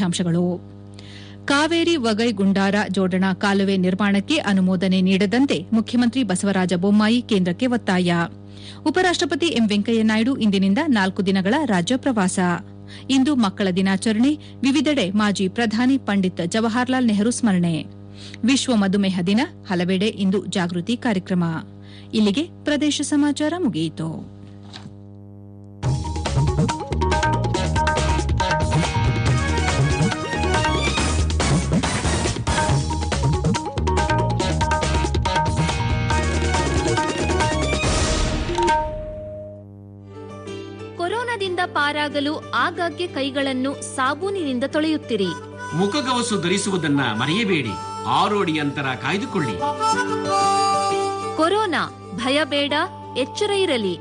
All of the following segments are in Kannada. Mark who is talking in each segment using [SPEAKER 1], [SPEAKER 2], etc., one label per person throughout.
[SPEAKER 1] ಮುಖ್ಯಾಂಶಗಳು ಕಾವೇರಿ ವಗೈ ಗುಂಡಾರ ಜೋಡಣಾ ಕಾಲುವೆ ನಿರ್ಮಾಣಕ್ಕೆ ಅನುಮೋದನೆ ನೀಡದಂತೆ ಮುಖ್ಯಮಂತ್ರಿ ಬಸವರಾಜ ಬೊಮ್ಮಾಯಿ ಕೇಂದ್ರಕ್ಕೆ ಒತ್ತಾಯ ಉಪರಾಷ್ಟಪತಿ ಎಂ ವೆಂಕಯ್ಯನಾಯ್ಡು ಇಂದಿನಿಂದ ನಾಲ್ಕು ದಿನಗಳ ರಾಜ್ಯ ಪ್ರವಾಸ ಇಂದು ಮಕ್ಕಳ ದಿನಾಚರಣೆ ವಿವಿಧೆಡೆ ಮಾಜಿ ಪ್ರಧಾನಿ ಪಂಡಿತ್ ಜವಾಹರ್ಲಾಲ್ ನೆಹರು ಸ್ಮರಣೆ ವಿಶ್ವ ಮಧುಮೇಹ ದಿನ ಹಲವೆಡೆ ಇಂದು ಜಾಗೃತಿ ಕಾರ್ಯಕ್ರಮ ಇಲ್ಲಿಗೆ ಪ್ರದೇಶ ಸಮಾಚಾರ ಮುಗಿಯಿತು
[SPEAKER 2] ಕೊರೋನಾದಿಂದ ಪಾರಾಗಲು ಆಗಾಗ್ಗೆ ಕೈಗಳನ್ನು ಸಾಬೂನಿನಿಂದ ತೊಳೆಯುತ್ತಿರಿ
[SPEAKER 3] ಮುಖಗವಸು ಧರಿಸುವುದನ್ನ ಮರೆಯಬೇಡಿ ಆರು ಅಡಿ ಅಂತರ ಕಾಯ್ದುಕೊಳ್ಳಿ
[SPEAKER 2] ಕೊರೋನಾ ಭಯ ಬೇಡ ಎಚ್ಚರ ಇರಲಿ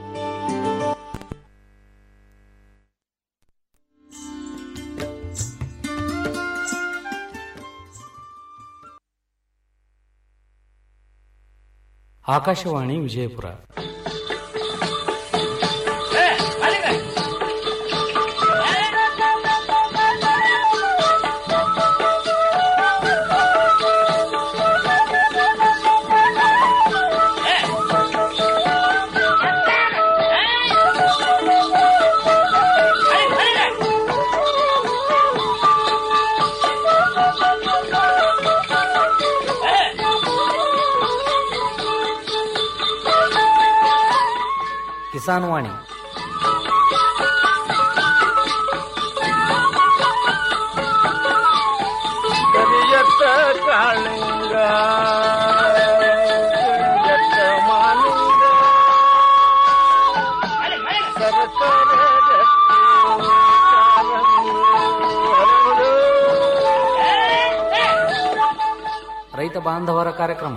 [SPEAKER 4] ಆಕಾಶವಾಣಿ ವಿಜಯಪುರ ಕಿಸಾನ್ ವಾಣಿ
[SPEAKER 5] ಕರಿಯತ್ತ ಕಾಳಿಂಗ ಕರಿಯತ್ತ ಮಾಲಿಂಗ ಸರಸರ ರಕ್ತಿ ಕಾರಂಗಿ ಹರಡು.
[SPEAKER 4] ರೈತ ಬಾಂಧವರ ಕಾರ್ಯಕ್ರಮ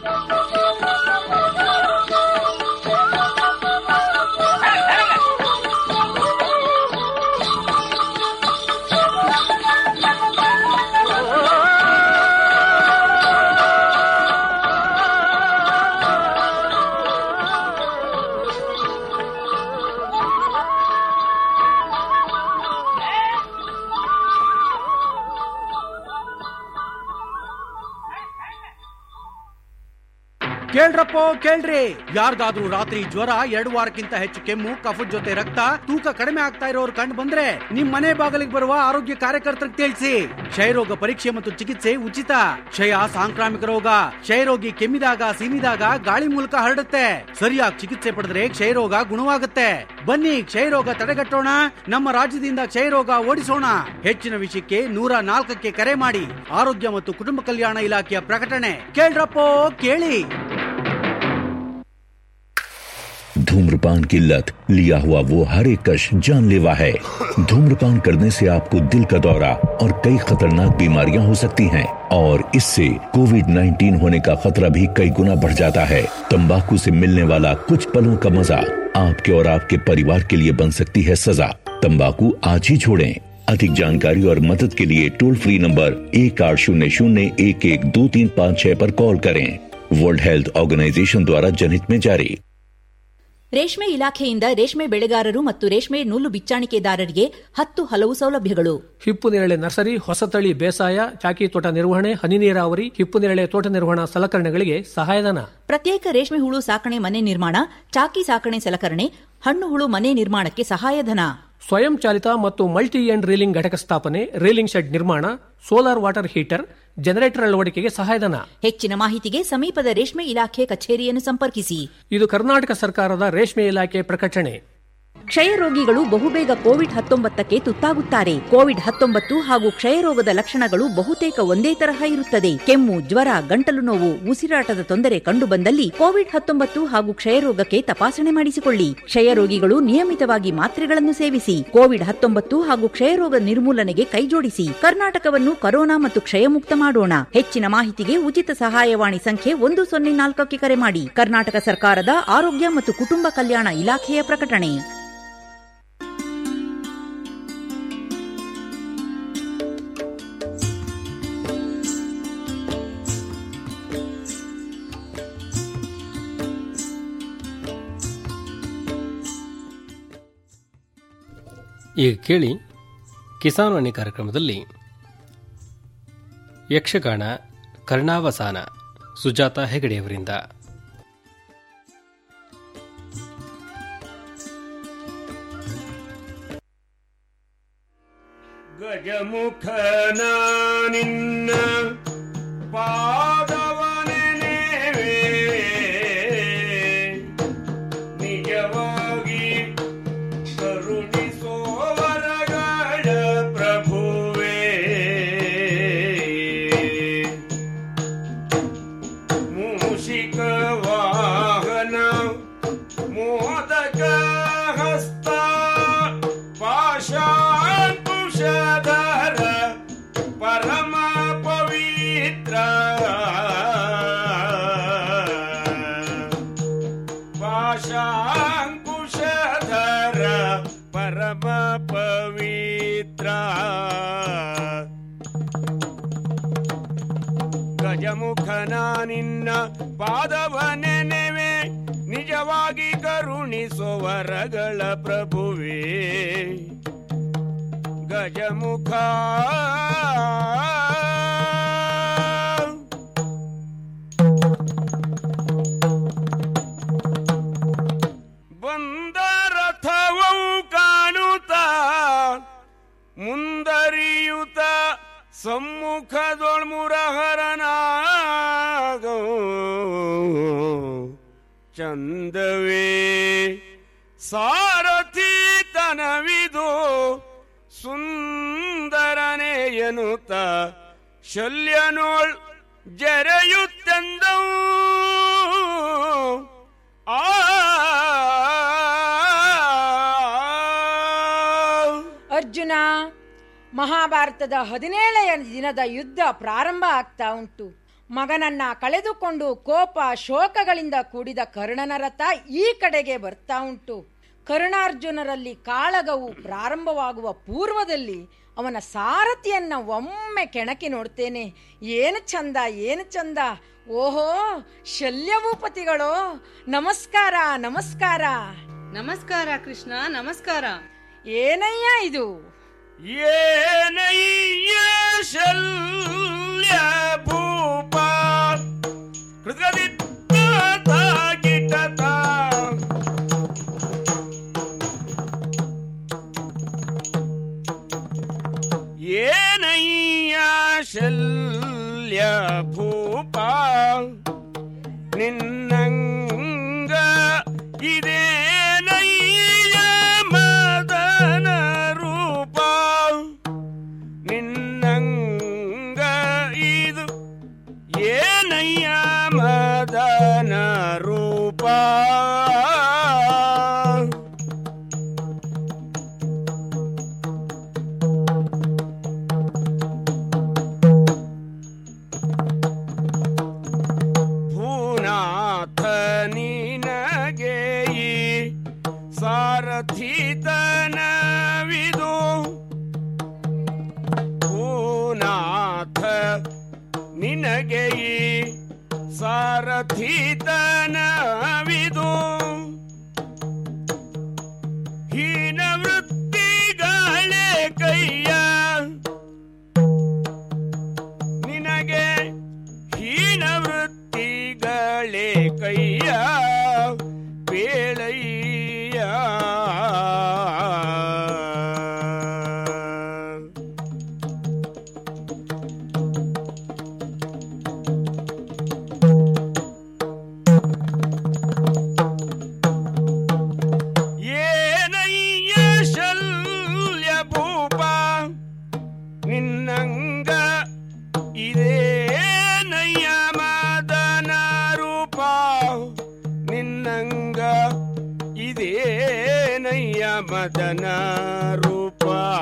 [SPEAKER 6] ಕೇಳ್ರಪ್ಪೋ ಕೇಳ್ರಿ ಯಾರ್ಗಾದ್ರೂ ರಾತ್ರಿ ಜ್ವರ ಎರಡು ವಾರಕ್ಕಿಂತ ಹೆಚ್ಚು ಕೆಮ್ಮು ಕಫದ ಜೊತೆ ರಕ್ತ ತೂಕ ಕಡಿಮೆ ಆಗ್ತಾ ಇರೋರು ಕಂಡು ಬಂದ್ರೆ ನಿಮ್ ಮನೆ ಬಾಗಿಲಿಗೆ ಬರುವ ಆರೋಗ್ಯ ಕಾರ್ಯಕರ್ತರಿಗೆ ತಿಳಿಸಿ ಕ್ಷಯರೋಗ ಪರೀಕ್ಷೆ ಮತ್ತು ಚಿಕಿತ್ಸೆ ಉಚಿತ ಕ್ಷಯ ಸಾಂಕ್ರಾಮಿಕ ರೋಗ ಕ್ಷಯರೋಗಿ ಕೆಮ್ಮಿದಾಗ ಸೀನಿದಾಗ ಗಾಳಿ ಮೂಲಕ ಹರಡುತ್ತೆ ಸರಿಯಾಗಿ ಚಿಕಿತ್ಸೆ ಪಡೆದ್ರೆ ಕ್ಷಯರೋಗ ಗುಣವಾಗುತ್ತೆ ಬನ್ನಿ ಕ್ಷಯರೋಗ ತಡೆಗಟ್ಟೋಣ ನಮ್ಮ ರಾಜ್ಯದಿಂದ ಕ್ಷಯರೋಗ ಓಡಿಸೋಣ ಹೆಚ್ಚಿನ ವಿಷಯಕ್ಕೆ ನೂರ ನಾಲ್ಕಕ್ಕೆ ಕರೆ ಮಾಡಿ ಆರೋಗ್ಯ ಮತ್ತು ಕುಟುಂಬ ಕಲ್ಯಾಣ ಇಲಾಖೆಯ ಪ್ರಕಟಣೆ ಕೇಳ್ರಪ್ಪೋ ಕೇಳಿ
[SPEAKER 7] धूम्रपान की लत लिया हुआ वो हर एक कश जानलेवा है धूम्रपान करने से आपको दिल का दौरा और कई खतरनाक बीमारियां हो सकती हैं और इससे कोविड 19 होने का खतरा भी कई गुना बढ़ जाता है तंबाकू से मिलने वाला कुछ पलों का मजा आपके और आपके परिवार के लिए बन सकती है सजा तंबाकू आज ही छोड़ें अधिक जानकारी और मदद के लिए टोल फ्री नंबर एक आठ शून्य शून्य एक एक दो तीन पाँच छह पर कॉल करें वर्ल्ड हेल्थ ऑर्गेनाइजेशन द्वारा जनहित में जारी
[SPEAKER 8] ರೇಷ್ಮೆ ಇಲಾಖೆಯಿಂದ ರೇಷ್ಮೆ ಬೆಳೆಗಾರರು ಮತ್ತು ರೇಷ್ಮೆ ನೂಲು ಬಿಚ್ಚಾಣಿಕೆದಾರರಿಗೆ ಹತ್ತು ಹಲವು ಸೌಲಭ್ಯಗಳು
[SPEAKER 9] ಹಿಪ್ಪು ನೇರಳೆ ನರ್ಸರಿ ಹೊಸತಳಿ ಬೇಸಾಯ ಚಾಕಿ ತೋಟ ನಿರ್ವಹಣೆ ಹನಿ ನೀರಾವರಿ ಹಿಪ್ಪು ನೇರಳೆ ತೋಟ ನಿರ್ವಹಣಾ ಸಲಕರಣೆಗಳಿಗೆ ಸಹಾಯಧನ
[SPEAKER 8] ಪ್ರತ್ಯೇಕ ರೇಷ್ಮೆ ಹುಳು ಸಾಕಣೆ ಮನೆ ನಿರ್ಮಾಣ ಚಾಕಿ ಸಾಕಣೆ ಸಲಕರಣೆ ಹಣ್ಣು ಹುಳು ಮನೆ ನಿರ್ಮಾಣಕ್ಕೆ ಸಹಾಯಧನ
[SPEAKER 9] ಸ್ವಯಂ ಚಾಲಿತ ಮತ್ತು ಮಲ್ಟಿ ಎಂಡ್ ರೀಲಿಂಗ್ ಘಟಕ ಸ್ಥಾಪನೆ ರೀಲಿಂಗ್ ಶೆಡ್ ನಿರ್ಮಾಣ ಸೋಲಾರ್ ವಾಟರ್ ಹೀಟರ್ ಜನರೇಟರ್ ಅಳವಡಿಕೆಗೆ ಸಹಾಯಧನ
[SPEAKER 8] ಹೆಚ್ಚಿನ ಮಾಹಿತಿಗೆ ಸಮೀಪದ ರೇಷ್ಮೆ ಇಲಾಖೆ ಕಚೇರಿಯನ್ನು ಸಂಪರ್ಕಿಸಿ
[SPEAKER 9] ಇದು ಕರ್ನಾಟಕ ಸರ್ಕಾರದ ರೇಷ್ಮೆ ಇಲಾಖೆ ಪ್ರಕಟಣೆ
[SPEAKER 8] ಕ್ಷಯ ರೋಗಿಗಳು ಬಹುಬೇಗ ಕೋವಿಡ್ ಹತ್ತೊಂಬತ್ತಕ್ಕೆ ತುತ್ತಾಗುತ್ತಾರೆ ಕೋವಿಡ್ ಹತ್ತೊಂಬತ್ತು ಹಾಗೂ ಕ್ಷಯರೋಗದ ಲಕ್ಷಣಗಳು ಬಹುತೇಕ ಒಂದೇ ತರಹ ಇರುತ್ತದೆ ಕೆಮ್ಮು ಜ್ವರ ಗಂಟಲು ನೋವು ಉಸಿರಾಟದ ತೊಂದರೆ ಕಂಡುಬಂದಲ್ಲಿ ಕೋವಿಡ್ ಹತ್ತೊಂಬತ್ತು ಹಾಗೂ ಕ್ಷಯರೋಗಕ್ಕೆ ತಪಾಸಣೆ ಮಾಡಿಸಿಕೊಳ್ಳಿ ಕ್ಷಯ ರೋಗಿಗಳು ನಿಯಮಿತವಾಗಿ ಮಾತ್ರೆಗಳನ್ನು ಸೇವಿಸಿ ಕೋವಿಡ್ ಹತ್ತೊಂಬತ್ತು ಹಾಗೂ ಕ್ಷಯರೋಗ ನಿರ್ಮೂಲನೆಗೆ ಕೈಜೋಡಿಸಿ ಕರ್ನಾಟಕವನ್ನು ಕರೋನಾ ಮತ್ತು ಕ್ಷಯಮುಕ್ತ ಮಾಡೋಣ ಹೆಚ್ಚಿನ ಮಾಹಿತಿಗೆ ಉಚಿತ ಸಹಾಯವಾಣಿ ಸಂಖ್ಯೆ ಒಂದು ಸೊನ್ನೆ ನಾಲ್ಕಕ್ಕೆ ಕರೆ ಮಾಡಿ ಕರ್ನಾಟಕ ಸರ್ಕಾರದ ಆರೋಗ್ಯ ಮತ್ತು ಕುಟುಂಬ ಕಲ್ಯಾಣ ಇಲಾಖೆಯ ಪ್ರಕಟಣೆ
[SPEAKER 10] ಈಗ ಕೇಳಿ ಕಿಸಾನ್ ವಾಣಿ ಕಾರ್ಯಕ್ರಮದಲ್ಲಿ ಯಕ್ಷಗಾನ ಕರ್ಣಾವಸಾನ ಸುಜಾತ ಹೆಗಡೆಯವರಿಂದ
[SPEAKER 5] ಗಜಮುಖನ ನಿನ್ನ ಪಾದವನೆನೆವೆ ನಿಜವಾಗಿ ಕರುಣಿಸೋ ವರಗಳ ಪ್ರಭುವೇ ಮೂಷಿಕ ವಾಹನ ಮೋದಕ ಹಸ್ತ ಪಾಶಾಂಕುಶಧರ ಪರಮ ಪವಿತ್ರ ಪಾಶಾಂಕುಶಧರ ಪರಮ ಪವಿತ್ರ ಗಜಮುಖನ ನಿನ್ನ ಪಾದವನೆನೆವೆ ನಿಜವಾಗಿ ಕರುಣಿಸೋ ವರಗಳ ಪ್ರಭುವೇ ಗಜಮುಖ ಬಂದ ರಥವವು ಕಾಣುತ್ತ ಮುಂದರಿಯುತ ಸಮ್ಮುಖದೊಳ್ಮುರಹರನಾಗ ಚಂದವೇ ಸಾರಥಿ ತನವಿದು ಸುಂದರನೇ ಎನ್ನುತ್ತ ಶಲ್ಯನೋಳ್ ಜರೆಯುತ್ತೆಂದವು ಆ
[SPEAKER 11] ಅರ್ಜುನ ಮಹಾಭಾರತದ ಹದಿನೇಳನೆಯ ದಿನದ ಯುದ್ಧ ಪ್ರಾರಂಭ ಆಗ್ತಾ ಉಂಟು ಮಗನನ್ನ ಕಳೆದುಕೊಂಡು ಕೋಪ ಶೋಕಗಳಿಂದ ಕೂಡಿದ ಕರ್ಣನ ರಥ ಈ ಕಡೆಗೆ ಬರ್ತಾ ಉಂಟು ಕರ್ಣಾರ್ಜುನರಲ್ಲಿ ಕಾಳಗವು ಪ್ರಾರಂಭವಾಗುವ ಪೂರ್ವದಲ್ಲಿ ಅವನ ಸಾರಥಿಯನ್ನ ಒಮ್ಮೆ ಕೆಣಕಿ ನೋಡ್ತೇನೆ ಏನು ಚಂದ ಏನು ಚಂದ ಓಹೋ ಶಲ್ಯಭೂಪತಿಗಳು ನಮಸ್ಕಾರ ನಮಸ್ಕಾರ
[SPEAKER 12] ನಮಸ್ಕಾರ ಕೃಷ್ಣ ನಮಸ್ಕಾರ
[SPEAKER 11] ಏನಯ್ಯ ಇದು
[SPEAKER 5] ಏನಯ್ಯ ಶಲ್ಯ ಭೂಪ ಕೃತದಿತ್ತ ಗಿಟತ ಏನಯ್ಯ ಶಲ್ಯ ಭೂಪ ನಿನ್ನಂಗ ಇದೇನಯ್ಯ ಮದನ ರೂಪ ನಿನ್ನಂಗ ಇದು ಏನಯ್ಯ ಮದನ ರೂಪ ಭೂನಾಥ ನಿನಗೆ ಈ ಸಾರಥಿತನವಿದು ಭೂನಾಥ ನಿನಗೆ ಈ ಸಾರಥಿತನವಿದು ಹೀನ ವೃತ್ತಿಗಳೇ ಕೈಯ ನಿನಗೆ ಹೀನ ವೃತ್ತಿಗಳೇ ಕೈಯ ಬೇಳಯ್ಯ ಏನಯ್ಯ ಶಲ್ಯ ಭೂಪ ನಿನ್ನಂಗ ಇದೇನಯ್ಯ ಮದನ ರೂಪ ನಿನ್ನಂಗ ಇದೇನಯ್ಯ ಮದನ ರೂಪ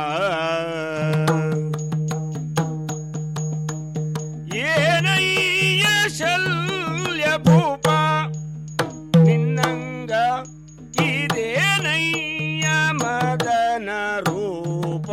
[SPEAKER 5] ಏನಯ್ಯ ಶಲ್ಯ ಭೂಪ ನಿನ್ನಂಗ ಇದೇನಯ್ಯ ಮದನ ರೂಪ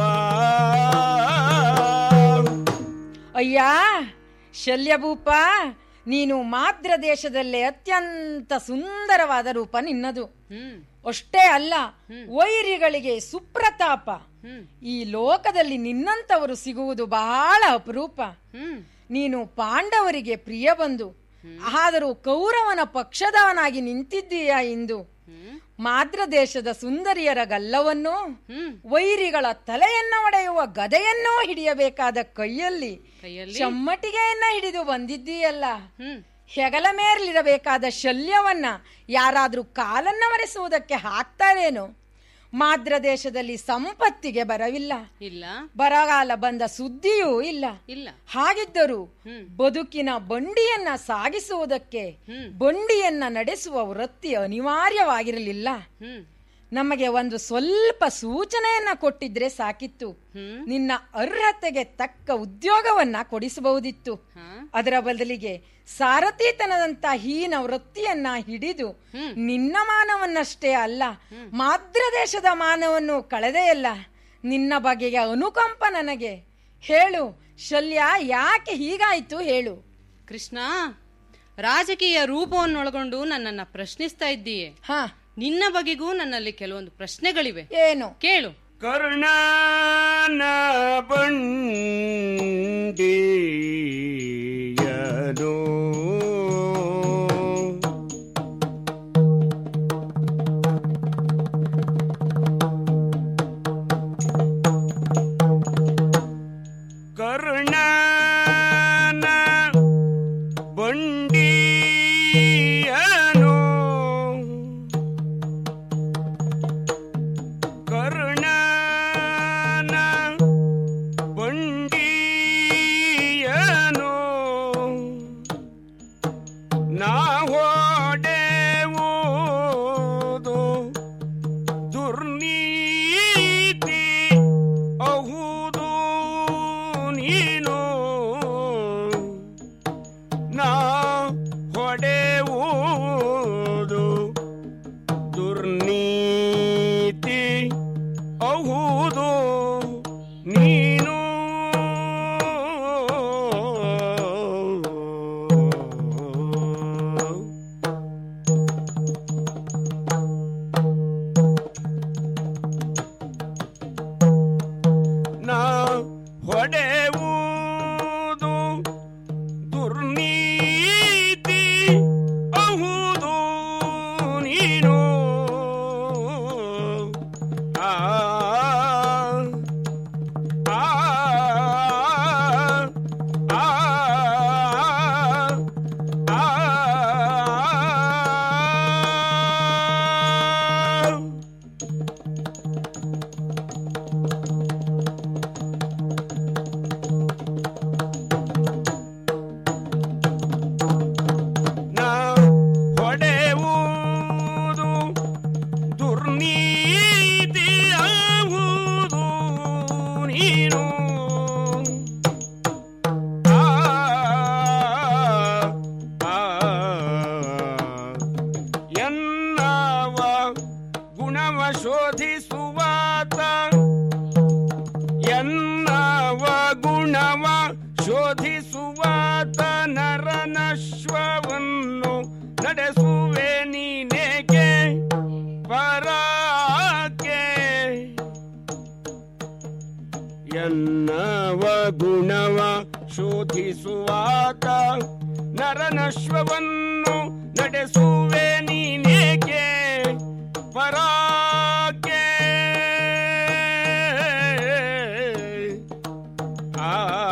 [SPEAKER 11] ಅಯ್ಯ ಶಲ್ಯಭೂಪ ನೀನು ಮಾದ್ರ ದೇಶದಲ್ಲೇ ಅತ್ಯಂತ ಸುಂದರವಾದ ರೂಪ ನಿನ್ನದು ಅಷ್ಟೇ ಅಲ್ಲ ವೈರಿಗಳಿಗೆ ಸುಪ್ರತಾಪ ಈ ಲೋಕದಲ್ಲಿ ನಿನ್ನಂತವರು ಸಿಗುವುದು ಬಹಳ ಅಪರೂಪ ನೀನು ಪಾಂಡವರಿಗೆ ಪ್ರಿಯ ಬಂದು ಆದರೂ ಕೌರವನ ಪಕ್ಷದವನಾಗಿ ನಿಂತಿದ್ದೀಯಾ ಇಂದು ಮಾದ್ರ ದೇಶದ ಸುಂದರಿಯರ ಗಲ್ಲವನ್ನು ವೈರಿಗಳ ತಲೆಯನ್ನ ಒಡೆಯುವ ಗದೆಯನ್ನೂ ಹಿಡಿಯಬೇಕಾದ ಕೈಯಲ್ಲಿ ಚಮ್ಮಟಿಗೆಯನ್ನ ಹಿಡಿದು ಬಂದಿದ್ದೀಯಲ್ಲ ಹೆಗಲ ಮೇಲಿರಬೇಕಾದ ಶಲ್ಯವನ್ನ ಯಾರಾದ್ರೂ ಕಾಲನ್ನ ಮರೆಸುವುದಕ್ಕೆ ಹಾಕ್ತಾರೇನು ಮಾದ್ರ ದೇಶದಲ್ಲಿ ಸಂಪತ್ತಿಗೆ ಬರವಿಲ್ಲ
[SPEAKER 12] ಇಲ್ಲ
[SPEAKER 11] ಬರಗಾಲ ಬಂದ ಸುದ್ದಿಯೂ ಇಲ್ಲ
[SPEAKER 12] ಇಲ್ಲ
[SPEAKER 11] ಹಾಗಿದ್ದರೂ ಬದುಕಿನ ಬಂಡಿಯನ್ನ ಸಾಗಿಸುವುದಕ್ಕೆ ಬಂಡಿಯನ್ನ ನಡೆಸುವ ವೃತ್ತಿ ಅನಿವಾರ್ಯವಾಗಿರಲಿಲ್ಲ ನಮಗೆ ಒಂದು ಸ್ವಲ್ಪ ಸೂಚನೆಯನ್ನ ಕೊಟ್ಟಿದ್ರೆ ಸಾಕಿತ್ತು ನಿನ್ನ ಅರ್ಹತೆಗೆ ತಕ್ಕ ಉದ್ಯೋಗವನ್ನ ಕೊಡಿಸಬಹುದಿತ್ತು ಅದರ ಬದಲಿಗೆ ಸಾರಥಿತನದಂತ ಹೀನ ವೃತ್ತಿಯನ್ನ ಹಿಡಿದು ನಿನ್ನ ಮಾನವನ್ನಷ್ಟೇ ಅಲ್ಲ ಮಾದ್ರ ದೇಶದ ಮಾನವನ್ನು ಕಳೆದೆಯಲ್ಲ ನಿನ್ನ ಬಗೆಯ ಅನುಕಂಪ ನನಗೆ ಹೇಳು ಶಲ್ಯ ಯಾಕೆ ಹೀಗಾಯ್ತು ಹೇಳು
[SPEAKER 12] ಕೃಷ್ಣ ರಾಜಕೀಯ ರೂಪವನ್ನೊಳಗೊಂಡು ನನ್ನನ್ನ ಪ್ರಶ್ನಿಸ್ತಾ ಇದ್ದೀಯೆ ನಿನ್ನ ಬಗೆಗೂ ನನ್ನಲ್ಲಿ ಕೆಲವೊಂದು ಪ್ರಶ್ನೆಗಳಿವೆ
[SPEAKER 11] ಏನು
[SPEAKER 12] ಕೇಳು
[SPEAKER 5] ಕರ್ಣನ ಬಂಡಿಯನು ಕರ್ಣನ ಬಂಡಿಯನು ಕರ್ಣನ ಬಂಡಿಯನು ನಾ ಹೊಡೆಯುವುದು ದುರ್ನೀತಿ ಅಹುದು ನೀನು ನಾ ಹೊಡೆಯುವುದು ದುರ್ನೀತಿ ಅಹುದು ನೀನು ನಾ ಹೊಡೆಯುವುದು ದುರ್ನೀತಿ ಅಹುದು ನೀನು ಆ ಆ ಆ ನಾ ಹೊಡೆಯುವುದು ದುರ್ನೀತಿ ಆಗುವುದು ನೀನು ಆ, ಆ, ಎನ್ನವ ಗುಣವ ಶೋಧಿಸುವಾತ ಎನ್ನವ ಗುಣವ ಶೋಧಿಸುವಾತ ನರನಶ್ವವನ್ನು ನಡೆಸುವೆ ನೀನೇಕೆ ಪರಾಕೆ ಎನ್ನವ ಗುಣವ ಶೋಧಿಸುವಾತ ನರನಶ್ವವನ್ನು ನಡೆಸುವೆ ನೀನೇಕೆ ಪರಾಕೆ ಆ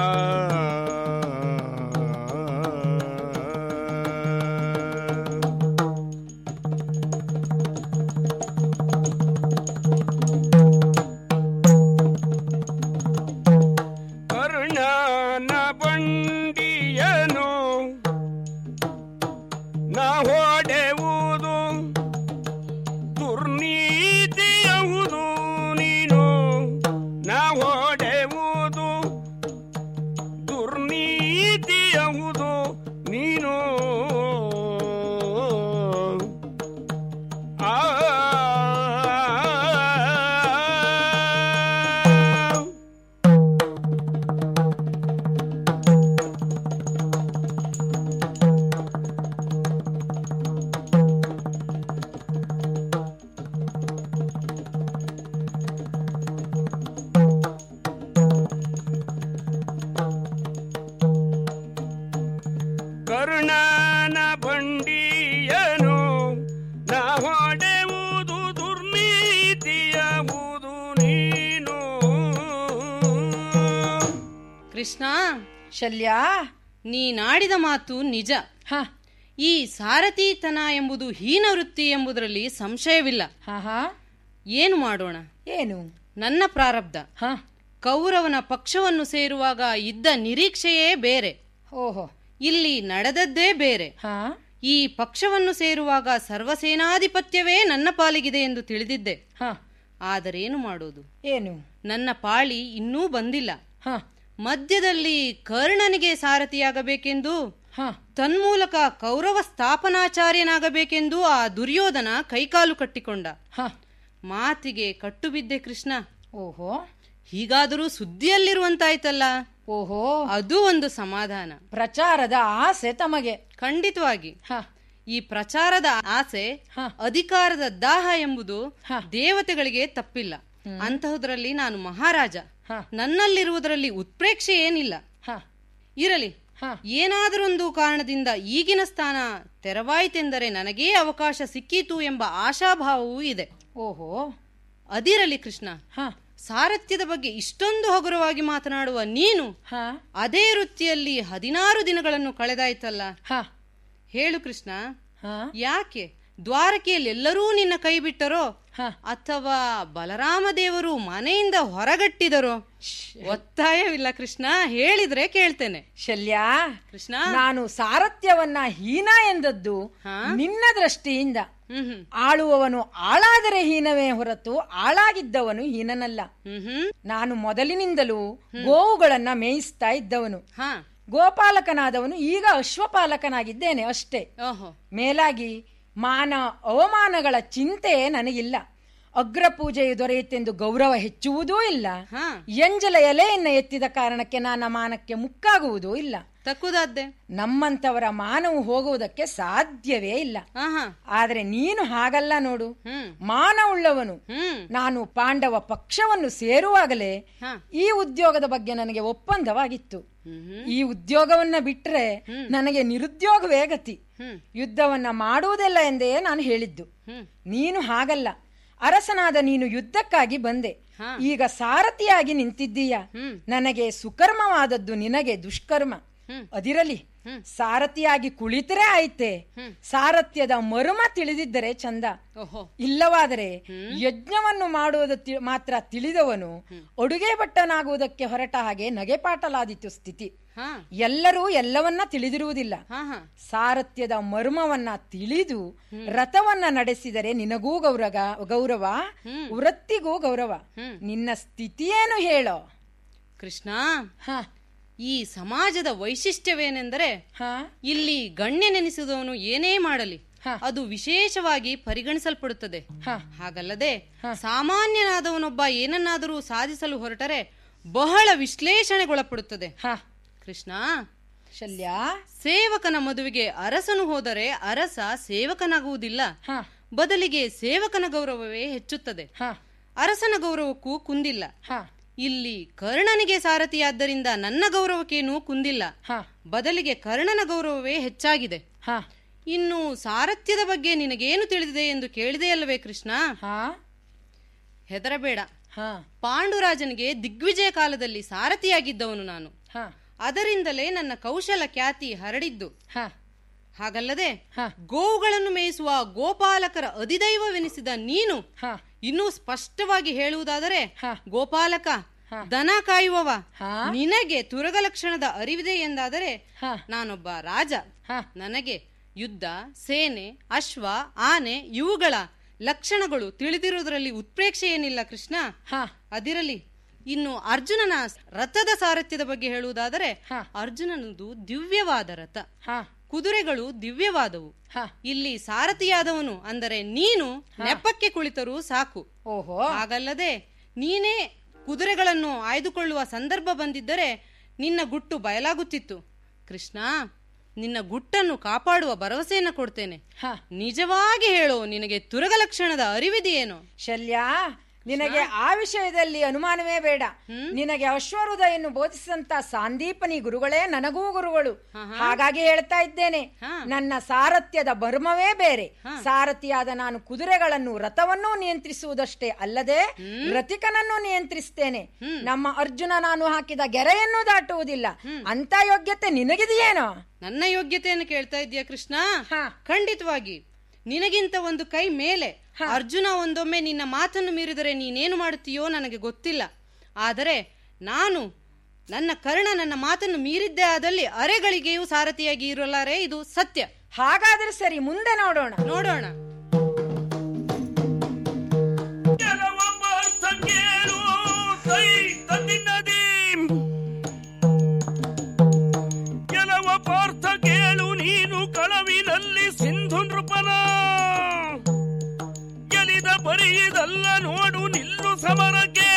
[SPEAKER 5] ಕರ್ಣನ ಬಂಡಿಯನು ನಾ ಹೊಡೆಯುವುದು ದುರ್ನೀತಿಯಹುದು ನೀನು ನಾ ಹೊಡೆಯುವುದು ದುರ್ನೀತಿಯಹುದು ನೀನು ಆ ಕರ್ಣನ ಬಂಡಿಯನು ನಾ ಹೊಡೆಯುವುದು ದುರ್ನೀತಿಯವುದು ನೀನು
[SPEAKER 12] ಕೃಷ್ಣ
[SPEAKER 11] ಶಲ್ಯ
[SPEAKER 12] ನೀನಾಡಿದ ಮಾತು ನಿಜ ಈ ಸಾರಥಿತನ ಎಂಬುದು ಹೀನ ವೃತ್ತಿ ಎಂಬುದರಲ್ಲಿ ಸಂಶಯವಿಲ್ಲ ಏನು ಮಾಡೋಣ
[SPEAKER 11] ಏನು
[SPEAKER 12] ನನ್ನ ಪ್ರಾರಬ್ಧ ಕೌರವನ ಪಕ್ಷವನ್ನು ಸೇರುವಾಗ ಇದ್ದ ನಿರೀಕ್ಷೆಯೇ ಬೇರೆ
[SPEAKER 11] ಓಹೋ
[SPEAKER 12] ಇಲ್ಲಿ ನಡೆದದ್ದೇ ಬೇರೆ ಈ ಪಕ್ಷವನ್ನು ಸೇರುವಾಗ ಸರ್ವಸೇನಾಧಿಪತ್ಯವೇ ನನ್ನ ಪಾಲಿಗಿದೆ ಎಂದು ತಿಳಿದಿದ್ದೆ ಆದರೇನು ಮಾಡೋದು
[SPEAKER 11] ಏನು
[SPEAKER 12] ನನ್ನ ಪಾಳಿ ಇನ್ನೂ ಬಂದಿಲ್ಲ ಮಧ್ಯದಲ್ಲಿ ಕರ್ಣನಿಗೆ ಸಾರಥಿಯಾಗಬೇಕೆಂದು ತನ್ಮೂಲಕ ಕೌರವ ಸ್ಥಾಪನಾಚಾರ್ಯನಾಗಬೇಕೆಂದು ಆ ದುರ್ಯೋಧನ ಕೈಕಾಲು ಕಟ್ಟಿಕೊಂಡ ಮಾತಿಗೆ ಕಟ್ಟು ಬಿದ್ದೆ ಕೃಷ್ಣ
[SPEAKER 11] ಓಹೋ
[SPEAKER 12] ಹೀಗಾದರೂ ಸುದ್ದಿಯಲ್ಲಿರುವಂತಾಯ್ತಲ್ಲ
[SPEAKER 11] ಓಹೋ
[SPEAKER 12] ಅದು ಒಂದು ಸಮಾಧಾನ
[SPEAKER 11] ಪ್ರಚಾರದ ಆಸೆ ತಮಗೆ
[SPEAKER 12] ಖಂಡಿತವಾಗಿ ಈ ಪ್ರಚಾರದ ಆಸೆ ಅಧಿಕಾರದ ದಾಹ ಎಂಬುದು ದೇವತೆಗಳಿಗೆ ತಪ್ಪಿಲ್ಲ ಅಂತಹುದರಲ್ಲಿ ನಾನು ಮಹಾರಾಜ ನನ್ನಲ್ಲಿರುವುದರಲ್ಲಿ ಉತ್ಪ್ರೇಕ್ಷೆ ಏನಿಲ್ಲ ಇರಲಿ ಏನಾದರೊಂದು ಕಾರಣದಿಂದ ಈಗಿನ ಸ್ಥಾನ ತೆರವಾಯಿತೆಂದರೆ ನನಗೇ ಅವಕಾಶ ಸಿಕ್ಕೀತು ಎಂಬ ಆಶಾಭಾವವೂ ಇದೆ
[SPEAKER 11] ಓಹೋ
[SPEAKER 12] ಅದಿರಲಿ ಕೃಷ್ಣ ಸಾರಥ್ಯದ ಬಗ್ಗೆ ಇಷ್ಟೊಂದು ಹಗುರವಾಗಿ ಮಾತನಾಡುವ ನೀನು ಅದೇ ವೃತ್ತಿಯಲ್ಲಿ ಹದಿನಾರು ದಿನಗಳನ್ನು ಕಳೆದಾಯ್ತಲ್ಲ ಹೇಳು ಕೃಷ್ಣ ಯಾಕೆ ದ್ವಾರಕೆಯಲ್ಲಿ ಎಲ್ಲರೂ ನಿನ್ನ ಕೈ ಬಿಟ್ಟರೋ ಅಥವಾ ಬಲರಾಮ ದೇವರು ಮನೆಯಿಂದ ಹೊರಗಟ್ಟಿದರೋ ಒತ್ತಾಯವಿಲ್ಲ ಕೃಷ್ಣ ಹೇಳಿದ್ರೆ ಕೇಳ್ತೇನೆ
[SPEAKER 11] ಶಲ್ಯ
[SPEAKER 12] ಕೃಷ್ಣ
[SPEAKER 11] ನಾನು ಸಾರಥ್ಯವನ್ನ ಹೀನ ಎಂದದ್ದು ನಿನ್ನ ದೃಷ್ಟಿಯಿಂದ ಆಳುವವನು ಆಳಾದರೆ ಹೀನವೇ ಹೊರತು ಆಳಾಗಿದ್ದವನು ಹೀನನಲ್ಲ ನಾನು ಮೊದಲಿನಿಂದಲೂ ಗೋವುಗಳನ್ನ ಮೇಯಿಸ್ತಾ ಇದ್ದವನು ಗೋಪಾಲಕನಾದವನು ಈಗ ಅಶ್ವಪಾಲಕನಾಗಿದ್ದೇನೆ ಅಷ್ಟೇ ಮೇಲಾಗಿ ಮಾನ ಅವಮಾನಗಳ ಚಿಂತೆ ನನಗಿಲ್ಲ ಅಗ್ರ ಪೂಜೆಯು ದೊರೆಯುತ್ತೆಂದು ಗೌರವ ಹೆಚ್ಚುವುದೂ ಇಲ್ಲ ಎಂಜಲ ಎಲೆಯನ್ನ ಎತ್ತಿದ ಕಾರಣಕ್ಕೆ ನನ್ನ ಮಾನಕ್ಕೆ ಮುಕ್ಕಾಗುವುದೂ ಇಲ್ಲ
[SPEAKER 12] ತಕ್ಕುದಾದ್ದೆ
[SPEAKER 11] ನಮ್ಮಂತವರ ಮಾನವು ಹೋಗುವುದಕ್ಕೆ ಸಾಧ್ಯವೇ ಇಲ್ಲ ಆದ್ರೆ ನೀನು ಹಾಗಲ್ಲ ನೋಡು ಮಾನವುಳ್ಳವನು ನಾನು ಪಾಂಡವ ಪಕ್ಷವನ್ನು ಸೇರುವಾಗಲೇ ಈ ಉದ್ಯೋಗದ ಬಗ್ಗೆ ನನಗೆ ಒಪ್ಪಂದವಾಗಿತ್ತು ಈ ಉದ್ಯೋಗವನ್ನ ಬಿಟ್ರೆ ನನಗೆ ನಿರುದ್ಯೋಗವೇ ಗತಿ ಯುದ್ಧವನ್ನ ಮಾಡುವುದಿಲ್ಲ ಎಂದೇ ನಾನು ಹೇಳಿದ್ದು ನೀನು ಹಾಗಲ್ಲ ಅರಸನಾದ ನೀನು ಯುದ್ಧಕ್ಕಾಗಿ ಬಂದೆ ಈಗ ಸಾರಥಿಯಾಗಿ ನಿಂತಿದ್ದೀಯ ನನಗೆ ಸುಕರ್ಮವಾದದ್ದು ನಿನಗೆ ದುಷ್ಕರ್ಮ ಅದಿರಲಿ ಸಾರಥಿಯಾಗಿ ಕುಳಿತರೆ ಆಯ್ತೆ ಸಾರಥ್ಯದ ಮರ್ಮ ತಿಳಿದಿದ್ದರೆ ಚಂದ ಇಲ್ಲವಾದರೆ ಯಜ್ಞವನ್ನು ಮಾಡುವುದು ತಿ- ಮಾತ್ರ ತಿಳಿದವನು ಅಡುಗೆ ಭಟ್ಟನಾಗುವುದಕ್ಕೆ ಹೊರಟ ಹಾಗೆ ನಗೆಪಾಟಲಾದಿತ್ತು ಸ್ಥಿತಿ ಎಲ್ಲರೂ ಎಲ್ಲವನ್ನ ತಿಳಿದಿರುವುದಿಲ್ಲ ಸಾರಥ್ಯದ ಮರ್ಮವನ್ನ ತಿಳಿದು ರಥವನ್ನ ನಡೆಸಿದರೆ ನಿನಗೂ ಗೌರವ ಗೌರವ ವೃತ್ತಿಗೂ ಗೌರವ ನಿನ್ನ ಸ್ಥಿತಿಯೇನು ಹೇಳೋ
[SPEAKER 12] ಕೃಷ್ಣ ಈ ಸಮಾಜದ ವೈಶಿಷ್ಟ್ಯವೇನೆಂದರೆ ಇಲ್ಲಿ ಗಣ್ಯನೆನಿಸಿದವನು ಏನೇ ಮಾಡಲಿ ಅದು ವಿಶೇಷವಾಗಿ ಪರಿಗಣಿಸಲ್ಪಡುತ್ತದೆ ಹಾಗಲ್ಲದೆ ಸಾಮಾನ್ಯನಾದವನೊಬ್ಬ ಏನನ್ನಾದರೂ ಸಾಧಿಸಲು ಹೊರಟರೆ ಬಹಳ ವಿಶ್ಲೇಷಣೆಗೊಳಪಡುತ್ತದೆ ಕೃಷ್ಣ
[SPEAKER 11] ಶಲ್ಯ
[SPEAKER 12] ಸೇವಕನ ಮದುವೆಗೆ ಅರಸನು ಹೋದರೆ ಅರಸ ಸೇವಕನಾಗುವುದಿಲ್ಲ ಬದಲಿಗೆ ಸೇವಕನ ಗೌರವವೇ ಹೆಚ್ಚುತ್ತದೆ ಅರಸನ ಗೌರವಕ್ಕೂ ಕುಂದಿಲ್ಲ ಇಲ್ಲಿ ಕರ್ಣನಿಗೆ ಸಾರಥಿಯಾದ್ದರಿಂದ ನನ್ನ ಗೌರವಕ್ಕೇನೂ ಕುಂದಿಲ್ಲ ಬದಲಿಗೆ ಕರ್ಣನ ಗೌರವವೇ ಹೆಚ್ಚಾಗಿದೆ ಇನ್ನು ಸಾರಥ್ಯದ ಬಗ್ಗೆ ನಿನಗೇನು ತಿಳಿದಿದೆ ಎಂದು ಕೇಳಿದೆಯಲ್ಲವೇ ಕೃಷ್ಣ ಹೆದರಬೇಡ ಪಾಂಡುರಾಜನಿಗೆ ದಿಗ್ವಿಜಯ ಕಾಲದಲ್ಲಿ ಸಾರಥಿಯಾಗಿದ್ದವನು ನಾನು ಅದರಿಂದಲೇ ನನ್ನ ಕೌಶಲ ಖ್ಯಾತಿ ಹರಡಿದ್ದು ಹಾಗಲ್ಲದೆ ಗೋವುಗಳನ್ನು ಮೇಯಿಸುವ ಗೋಪಾಲಕರ ಅಧಿದೈವವೆನಿಸಿದ ನೀನು ಇನ್ನೂ ಸ್ಪಷ್ಟವಾಗಿ ಹೇಳುವುದಾದರೆ ಗೋಪಾಲಕ ದನ ಕಾಯುವವ ನಿನಗೆ ತುರಗ ಲಕ್ಷಣದ ಅರಿವಿದೆ ಎಂದಾದರೆ ನಾನೊಬ್ಬ ರಾಜ ನನಗೆ ಯುದ್ಧ ಸೇನೆ ಅಶ್ವ ಆನೆ ಇವುಗಳ ಲಕ್ಷಣಗಳು ತಿಳಿದಿರುವುದರಲ್ಲಿ ಉತ್ಪ್ರೇಕ್ಷೆ ಏನಿಲ್ಲ ಕೃಷ್ಣ ಅದಿರಲಿ ಇನ್ನು ಅರ್ಜುನನ ರಥದ ಸಾರಥ್ಯದ ಬಗ್ಗೆ ಹೇಳುವುದಾದರೆ ಅರ್ಜುನನದು ದಿವ್ಯವಾದ ರಥ ಕುದುರೆಗಳು ದಿವ್ಯವಾದವು ಇಲ್ಲಿ ಸಾರಥಿಯಾದವನು ಅಂದರೆ ನೀನು ನೆಪಕ್ಕೆ ಕುಳಿತರೂ ಸಾಕು
[SPEAKER 11] ಓಹೋ
[SPEAKER 12] ಹಾಗಲ್ಲದೆ ನೀನೇ ಕುದುರೆಗಳನ್ನು ಆಯ್ದುಕೊಳ್ಳುವ ಸಂದರ್ಭ ಬಂದಿದ್ದರೆ ನಿನ್ನ ಗುಟ್ಟು ಬಯಲಾಗುತ್ತಿತ್ತು ಕೃಷ್ಣ ನಿನ್ನ ಗುಟ್ಟನ್ನು ಕಾಪಾಡುವ ಭರವಸೆಯನ್ನ ಕೊಡ್ತೇನೆ ನಿಜವಾಗಿ ಹೇಳು ನಿನಗೆ ತುರಗ ಲಕ್ಷಣದ ಅರಿವಿದೆಯೇನು
[SPEAKER 11] ಶಲ್ಯ ನಿನಗೆ ಆ ವಿಷಯದಲ್ಲಿ ಅನುಮಾನವೇ ಬೇಡ ನಿನಗೆ ಅಶ್ವರುದಯನ್ನು ಬೋಧಿಸಿದಂತ ಸಾಂದೀಪನಿ ಗುರುಗಳೇ ನನಗೂ ಗುರುಗಳು ಹಾಗಾಗಿ ಹೇಳ್ತಾ ಇದ್ದೇನೆ ನನ್ನ ಸಾರಥ್ಯದ ಬರ್ಮವೇ ಬೇರೆ ಸಾರಥಿಯಾದ ನಾನು ಕುದುರೆಗಳನ್ನು ರಥವನ್ನೂ ನಿಯಂತ್ರಿಸುವುದಷ್ಟೇ ಅಲ್ಲದೆ ರಥಿಕನನ್ನು ನಿಯಂತ್ರಿಸ್ತೇನೆ ನಮ್ಮ ಅರ್ಜುನ ನಾನು ಹಾಕಿದ ಗೆರೆಯನ್ನು ದಾಟುವುದಿಲ್ಲ ಅಂತ ಯೋಗ್ಯತೆ ನಿನಗಿದೆಯೇನೋ
[SPEAKER 12] ನನ್ನ ಯೋಗ್ಯತೆಯನ್ನು ಕೇಳ್ತಾ ಇದೀಯ ಕೃಷ್ಣ ಖಂಡಿತವಾಗಿ ನಿನಗಿಂತ ಒಂದು ಕೈ ಮೇಲೆ ಅರ್ಜುನ ಒಂದೊಮ್ಮೆ ನಿನ್ನ ಮಾತನ್ನು ಮೀರಿದರೆ ನೀನೇನು ಮಾಡುತ್ತೀಯೋ ನನಗೆ ಗೊತ್ತಿಲ್ಲ ಆದರೆ ನಾನು ನನ್ನ ಕರ್ಣ ನನ್ನ ಮಾತನ್ನು ಮೀರಿದ್ದೇ ಆದಲ್ಲಿ ಅರೆಗಳಿಗೆಯೂ ಸಾರಥಿಯಾಗಿ ಇರಲಾರೆ ಇದು ಸತ್ಯ
[SPEAKER 11] ಹಾಗಾದ್ರೆ ಸರಿ ಮುಂದೆ ನೋಡೋಣ
[SPEAKER 12] ನೋಡೋಣ
[SPEAKER 5] ಕೆಲವ ಪಾರ್ಥ ಕೇಳು ನೀನು ಕಳವಿನಲ್ಲಿ ಸಿಂಧು ನೃಪನ ಗೆಲಿದ ಬರೆಯದಲ್ಲ ನೋಡು ನಿಲ್ಲು ಸಮರಕ್ಕೆ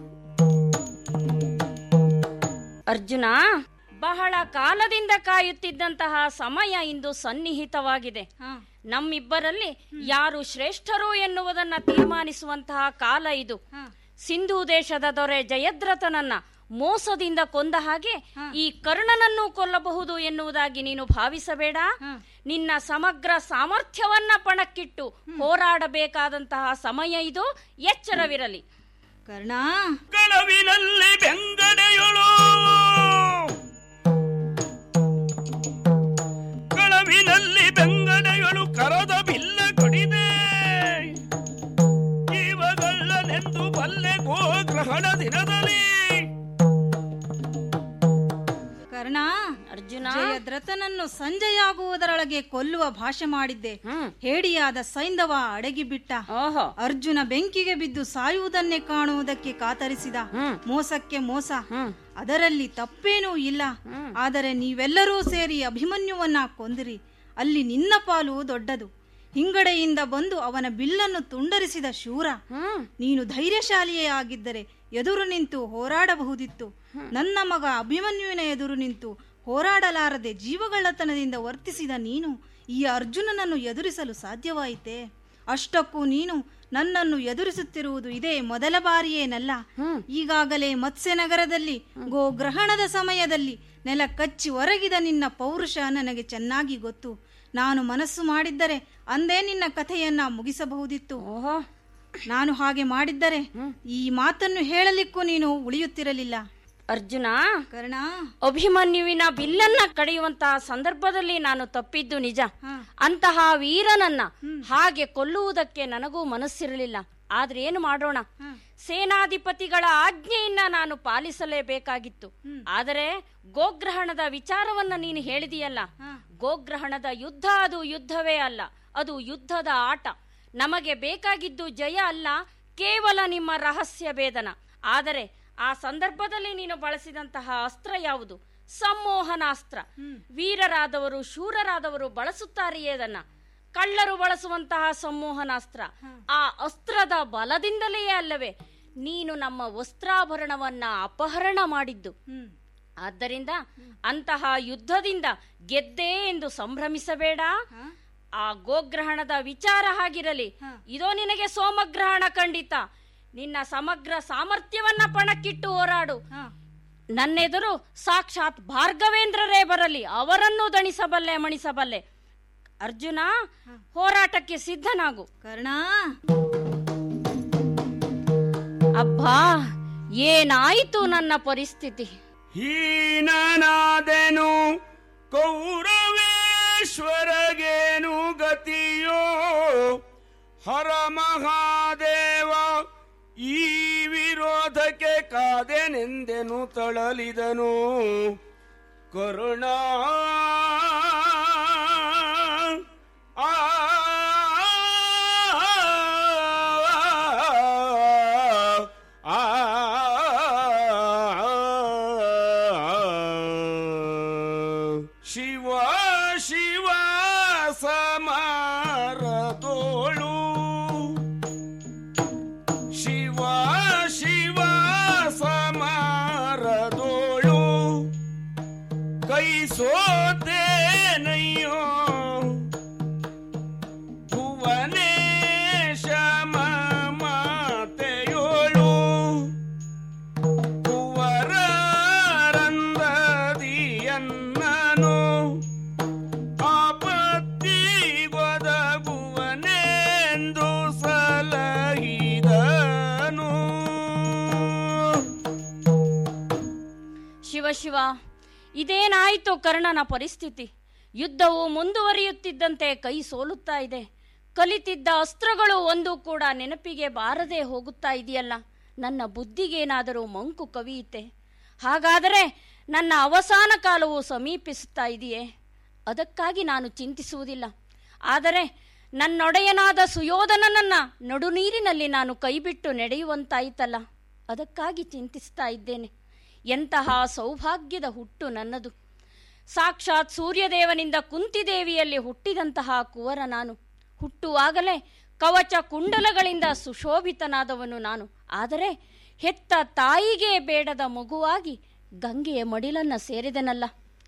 [SPEAKER 13] ಅರ್ಜುನ ಬಹಳ ಕಾಲದಿಂದ ಕಾಯುತ್ತಿದ್ದಂತಹ ಸಮಯ ಇಂದು ಸನ್ನಿಹಿತವಾಗಿದೆ ನಮ್ಮಿಬ್ಬರಲ್ಲಿ ಯಾರು ಶ್ರೇಷ್ಠರು ಎನ್ನುವುದನ್ನ ತೀರ್ಮಾನಿಸುವಂತಹ ಕಾಲ ಇದು ಸಿಂಧೂ ದೇಶದ ದೊರೆ ಜಯದ್ರಥನನ್ನ ಮೋಸದಿಂದ ಕೊಂದ ಹಾಗೆ ಈ ಕರ್ಣನನ್ನು ಕೊಲ್ಲಬಹುದು ಎನ್ನುವುದಾಗಿ ನೀನು ಭಾವಿಸಬೇಡ ನಿನ್ನ ಸಮಗ್ರ ಸಾಮರ್ಥ್ಯವನ್ನ ಪಣಕ್ಕಿಟ್ಟು ಹೋರಾಡಬೇಕಾದಂತಹ ಸಮಯ ಇದು ಎಚ್ಚರವಿರಲಿ
[SPEAKER 14] ಕರ್ಣ
[SPEAKER 5] ಕಳವಿನಲ್ಲಿ ಬೆಂಗಡೆಯೊಳು ಕಳವಿನಲ್ಲಿ ಬೆಂಗಡೆಯೊಳು ಕರದ ಬಿಲ್ಲ ಕಡಿದೆ ಜೀವಗಳ್ಳನೆಂದು ಬಲ್ಲೆ ಗೋಗ್ರಹಣ ದಿನದಲ್ಲಿ
[SPEAKER 14] ಕರ್ಣ
[SPEAKER 13] ಅರ್ಜುನ
[SPEAKER 14] ಜಯದ್ರಥನನ್ನು ಸಂಜೆಯಾಗುವುದರೊಳಗೆ ಕೊಲ್ಲುವ ಭಾಷೆ ಮಾಡಿದ್ದೆ ಹೇಡಿಯಾದ ಸೈಂಧವ ಅಡಗಿ ಬಿಟ್ಟ ಅರ್ಜುನ ಬೆಂಕಿಗೆ ಬಿದ್ದು ಸಾಯುವುದನ್ನೇ ಕಾಣುವುದಕ್ಕೆ ಕಾತರಿಸಿದ ಮೋಸಕ್ಕೆ ಮೋಸ ಅದರಲ್ಲಿ ತಪ್ಪೇನೂ ಇಲ್ಲ ಆದರೆ ನೀವೆಲ್ಲರೂ ಸೇರಿ ಅಭಿಮನ್ಯುವನ್ನ ಕೊಂದಿರಿ ಅಲ್ಲಿ ನಿನ್ನ ಪಾಲು ದೊಡ್ಡದು ಹಿಂಗಡೆಯಿಂದ ಬಂದು ಅವನ ಬಿಲ್ಲನ್ನು ತುಂಡರಿಸಿದ ಶೂರ ನೀನು ಧೈರ್ಯಶಾಲಿಯೇ ಆಗಿದ್ದರೆ ಎದುರು ನಿಂತು ಹೋರಾಡಬಹುದಿತ್ತು ನನ್ನ ಮಗ ಅಭಿಮನ್ಯುವಿನ ಎದುರು ನಿಂತು ಹೋರಾಡಲಾರದೆ ಜೀವಗಳ್ಳತನದಿಂದ ವರ್ತಿಸಿದ ನೀನು ಈ ಅರ್ಜುನನನ್ನು ಎದುರಿಸಲು ಸಾಧ್ಯವಾಯಿತೆ ಅಷ್ಟಕ್ಕೂ ನೀನು ನನ್ನನ್ನು ಎದುರಿಸುತ್ತಿರುವುದು ಇದೇ ಮೊದಲ ಬಾರಿಯೇನಲ್ಲ ಈಗಾಗಲೇ ಮತ್ಸ್ಯನಗರದಲ್ಲಿ ಗೋಗ್ರಹಣದ ಸಮಯದಲ್ಲಿ ನೆಲ ಕಚ್ಚಿ ಒರಗಿದ ನಿನ್ನ ಪೌರುಷ ನನಗೆ ಚೆನ್ನಾಗಿ ಗೊತ್ತು ನಾನು ಮನಸ್ಸು ಮಾಡಿದ್ದರೆ ಅಂದೇ ನಿನ್ನ ಕಥೆಯನ್ನ ಮುಗಿಸಬಹುದಿತ್ತು ನಾನು ಹಾಗೆ ಮಾಡಿದ್ದರೆ ಈ ಮಾತನ್ನು ಹೇಳಲಿಕ್ಕೂ ನೀನು ಉಳಿಯುತ್ತಿರಲಿಲ್ಲ
[SPEAKER 13] ಅರ್ಜುನ
[SPEAKER 14] ಕರ್ಣ
[SPEAKER 13] ಅಭಿಮನ್ಯುವಿನ ಬಿಲ್ಲನ್ನ ಕಡಿಯುವಂತಹ ಸಂದರ್ಭದಲ್ಲಿ ನಾನು ತಪ್ಪಿದ್ದು ನಿಜ ಅಂತಹ ವೀರನನ್ನ ಹಾಗೆ ಕೊಲ್ಲುವುದಕ್ಕೆ ನನಗೂ ಮನಸ್ಸಿರಲಿಲ್ಲ ಆದ್ರೆ ಏನು ಮಾಡೋಣ ಸೇನಾಧಿಪತಿಗಳ ಆಜ್ಞೆಯನ್ನ ನಾನು ಪಾಲಿಸಲೇಬೇಕಾಗಿತ್ತು ಆದರೆ ಗೋಗ್ರಹಣದ ವಿಚಾರವನ್ನ ನೀನು ಹೇಳಿದೆಯಲ್ಲ ಗೋಗ್ರಹಣದ ಯುದ್ಧ ಅದು ಯುದ್ಧವೇ ಅಲ್ಲ ಅದು ಯುದ್ಧದ ಆಟ ನಮಗೆ ಬೇಕಾಗಿದ್ದು ಜಯ ಅಲ್ಲ ಕೇವಲ ನಿಮ್ಮ ರಹಸ್ಯ ಭೇದನ ಆದರೆ ಆ ಸಂದರ್ಭದಲ್ಲಿ ನೀನು ಬಳಸಿದಂತಹ ಅಸ್ತ್ರ ಯಾವುದು ಸಂಮೋಹನಾಸ್ತ್ರ ವೀರರಾದವರು ಶೂರರಾದವರು ಬಳಸುತ್ತಾರೆಯೇ ಅದನ್ನ ಕಳ್ಳರು ಬಳಸುವಂತಹ ಸಂಮೋಹನಾಸ್ತ್ರ ಆ ಅಸ್ತ್ರದ ಬಲದಿಂದಲೇ ಅಲ್ಲವೇ ನೀನು ನಮ್ಮ ವಸ್ತ್ರಾಭರಣವನ್ನ ಅಪಹರಣ ಮಾಡಿದ್ದು ಆದ್ದರಿಂದ ಅಂತಹ ಯುದ್ಧದಿಂದ ಗೆದ್ದೆ ಎಂದು ಸಂಭ್ರಮಿಸಬೇಡ ಆ ಗೋಗ್ರಹಣದ ವಿಚಾರ ಹಾಗಿರಲಿ ಇದೋ ನಿನಗೆ ಸೋಮಗ್ರಹಣ ಖಂಡಿತ ನಿನ್ನ ಸಮಗ್ರ ಸಾಮರ್ಥ್ಯವನ್ನ ಪಣಕ್ಕಿಟ್ಟು ಹೋರಾಡು ನನ್ನೆದುರು ಸಾಕ್ಷಾತ್ ಭಾರ್ಗವೇಂದ್ರರೇ ಬರಲಿ ಅವರನ್ನು ದಣಿಸಬಲ್ಲೆ ಮಣಿಸಬಲ್ಲೆ ಅರ್ಜುನ ಹೋರಾಟಕ್ಕೆ ಸಿದ್ಧನಾಗು
[SPEAKER 14] ಕರ್ಣ
[SPEAKER 13] ಅಬ್ಬಾ ಏನಾಯಿತು ನನ್ನ ಪರಿಸ್ಥಿತಿ
[SPEAKER 5] ಹೀನನಾದೆನು ಕೌರವೇಶ್ವರಗೇನು ಗತಿಯೋ ಹರ ಮಹಾದೇವ ಈ ವಿರೋಧಕ್ಕೆ ಕಾದೆನೆಂದೆನು ತಳಲಿದನು ಕರುಣ ಆ ಶಿವ ಶಿವ ಸಮಾರತೋಳು ಶಿವ ಶಿವ ಸಮಾರದೋಳು ಕೈ ಸೋತೇನಯ್ಯೋ ಭುವನೇಶ ಮಾತೆಯೋ
[SPEAKER 13] ಶಿವ ಇದೇನಾಯಿತು ಕರ್ಣನ ಪರಿಸ್ಥಿತಿ ಯುದ್ಧವು ಮುಂದುವರಿಯುತ್ತಿದ್ದಂತೆ ಕೈ ಸೋಲುತ್ತಾ ಇದೆ ಕಲಿತಿದ್ದ ಅಸ್ತ್ರಗಳು ಒಂದು ಕೂಡ ನೆನಪಿಗೆ ಬಾರದೆ ಹೋಗುತ್ತಾ ಇದೆಯಲ್ಲ ನನ್ನ ಬುದ್ಧಿಗೇನಾದರೂ ಮಂಕು ಕವಿಯುತ್ತೆ ಹಾಗಾದರೆ ನನ್ನ ಅವಸಾನ ಕಾಲವು ಸಮೀಪಿಸುತ್ತಾ ಇದೆಯೇ ಅದಕ್ಕಾಗಿ ನಾನು ಚಿಂತಿಸುವುದಿಲ್ಲ ಆದರೆ ನನ್ನೊಡೆಯನಾದ ಸುಯೋಧನನನ್ನ ನಡುನೀರಿನಲ್ಲಿ ನಾನು ಕೈಬಿಟ್ಟು ನಡೆಯುವಂತಾಯಿತಲ್ಲ ಅದಕ್ಕಾಗಿ ಚಿಂತಿಸ್ತಾ ಇದ್ದೇನೆ ಎಂತಹ ಸೌಭಾಗ್ಯದ ಹುಟ್ಟು ನನ್ನದು ಸಾಕ್ಷಾತ್ ಸೂರ್ಯದೇವನಿಂದ ಕುಂತಿದೇವಿಯಲ್ಲಿ ಹುಟ್ಟಿದಂತಹ ಕುವರ ನಾನು ಹುಟ್ಟುವಾಗಲೇ ಕವಚ ಕುಂಡಲಗಳಿಂದ ಸುಶೋಭಿತನಾದವನು ನಾನು ಆದರೆ ಹೆತ್ತ ತಾಯಿಗೆ ಬೇಡದ ಮಗುವಾಗಿ ಗಂಗೆಯ ಮಡಿಲನ್ನ ಸೇರಿದೆನಲ್ಲ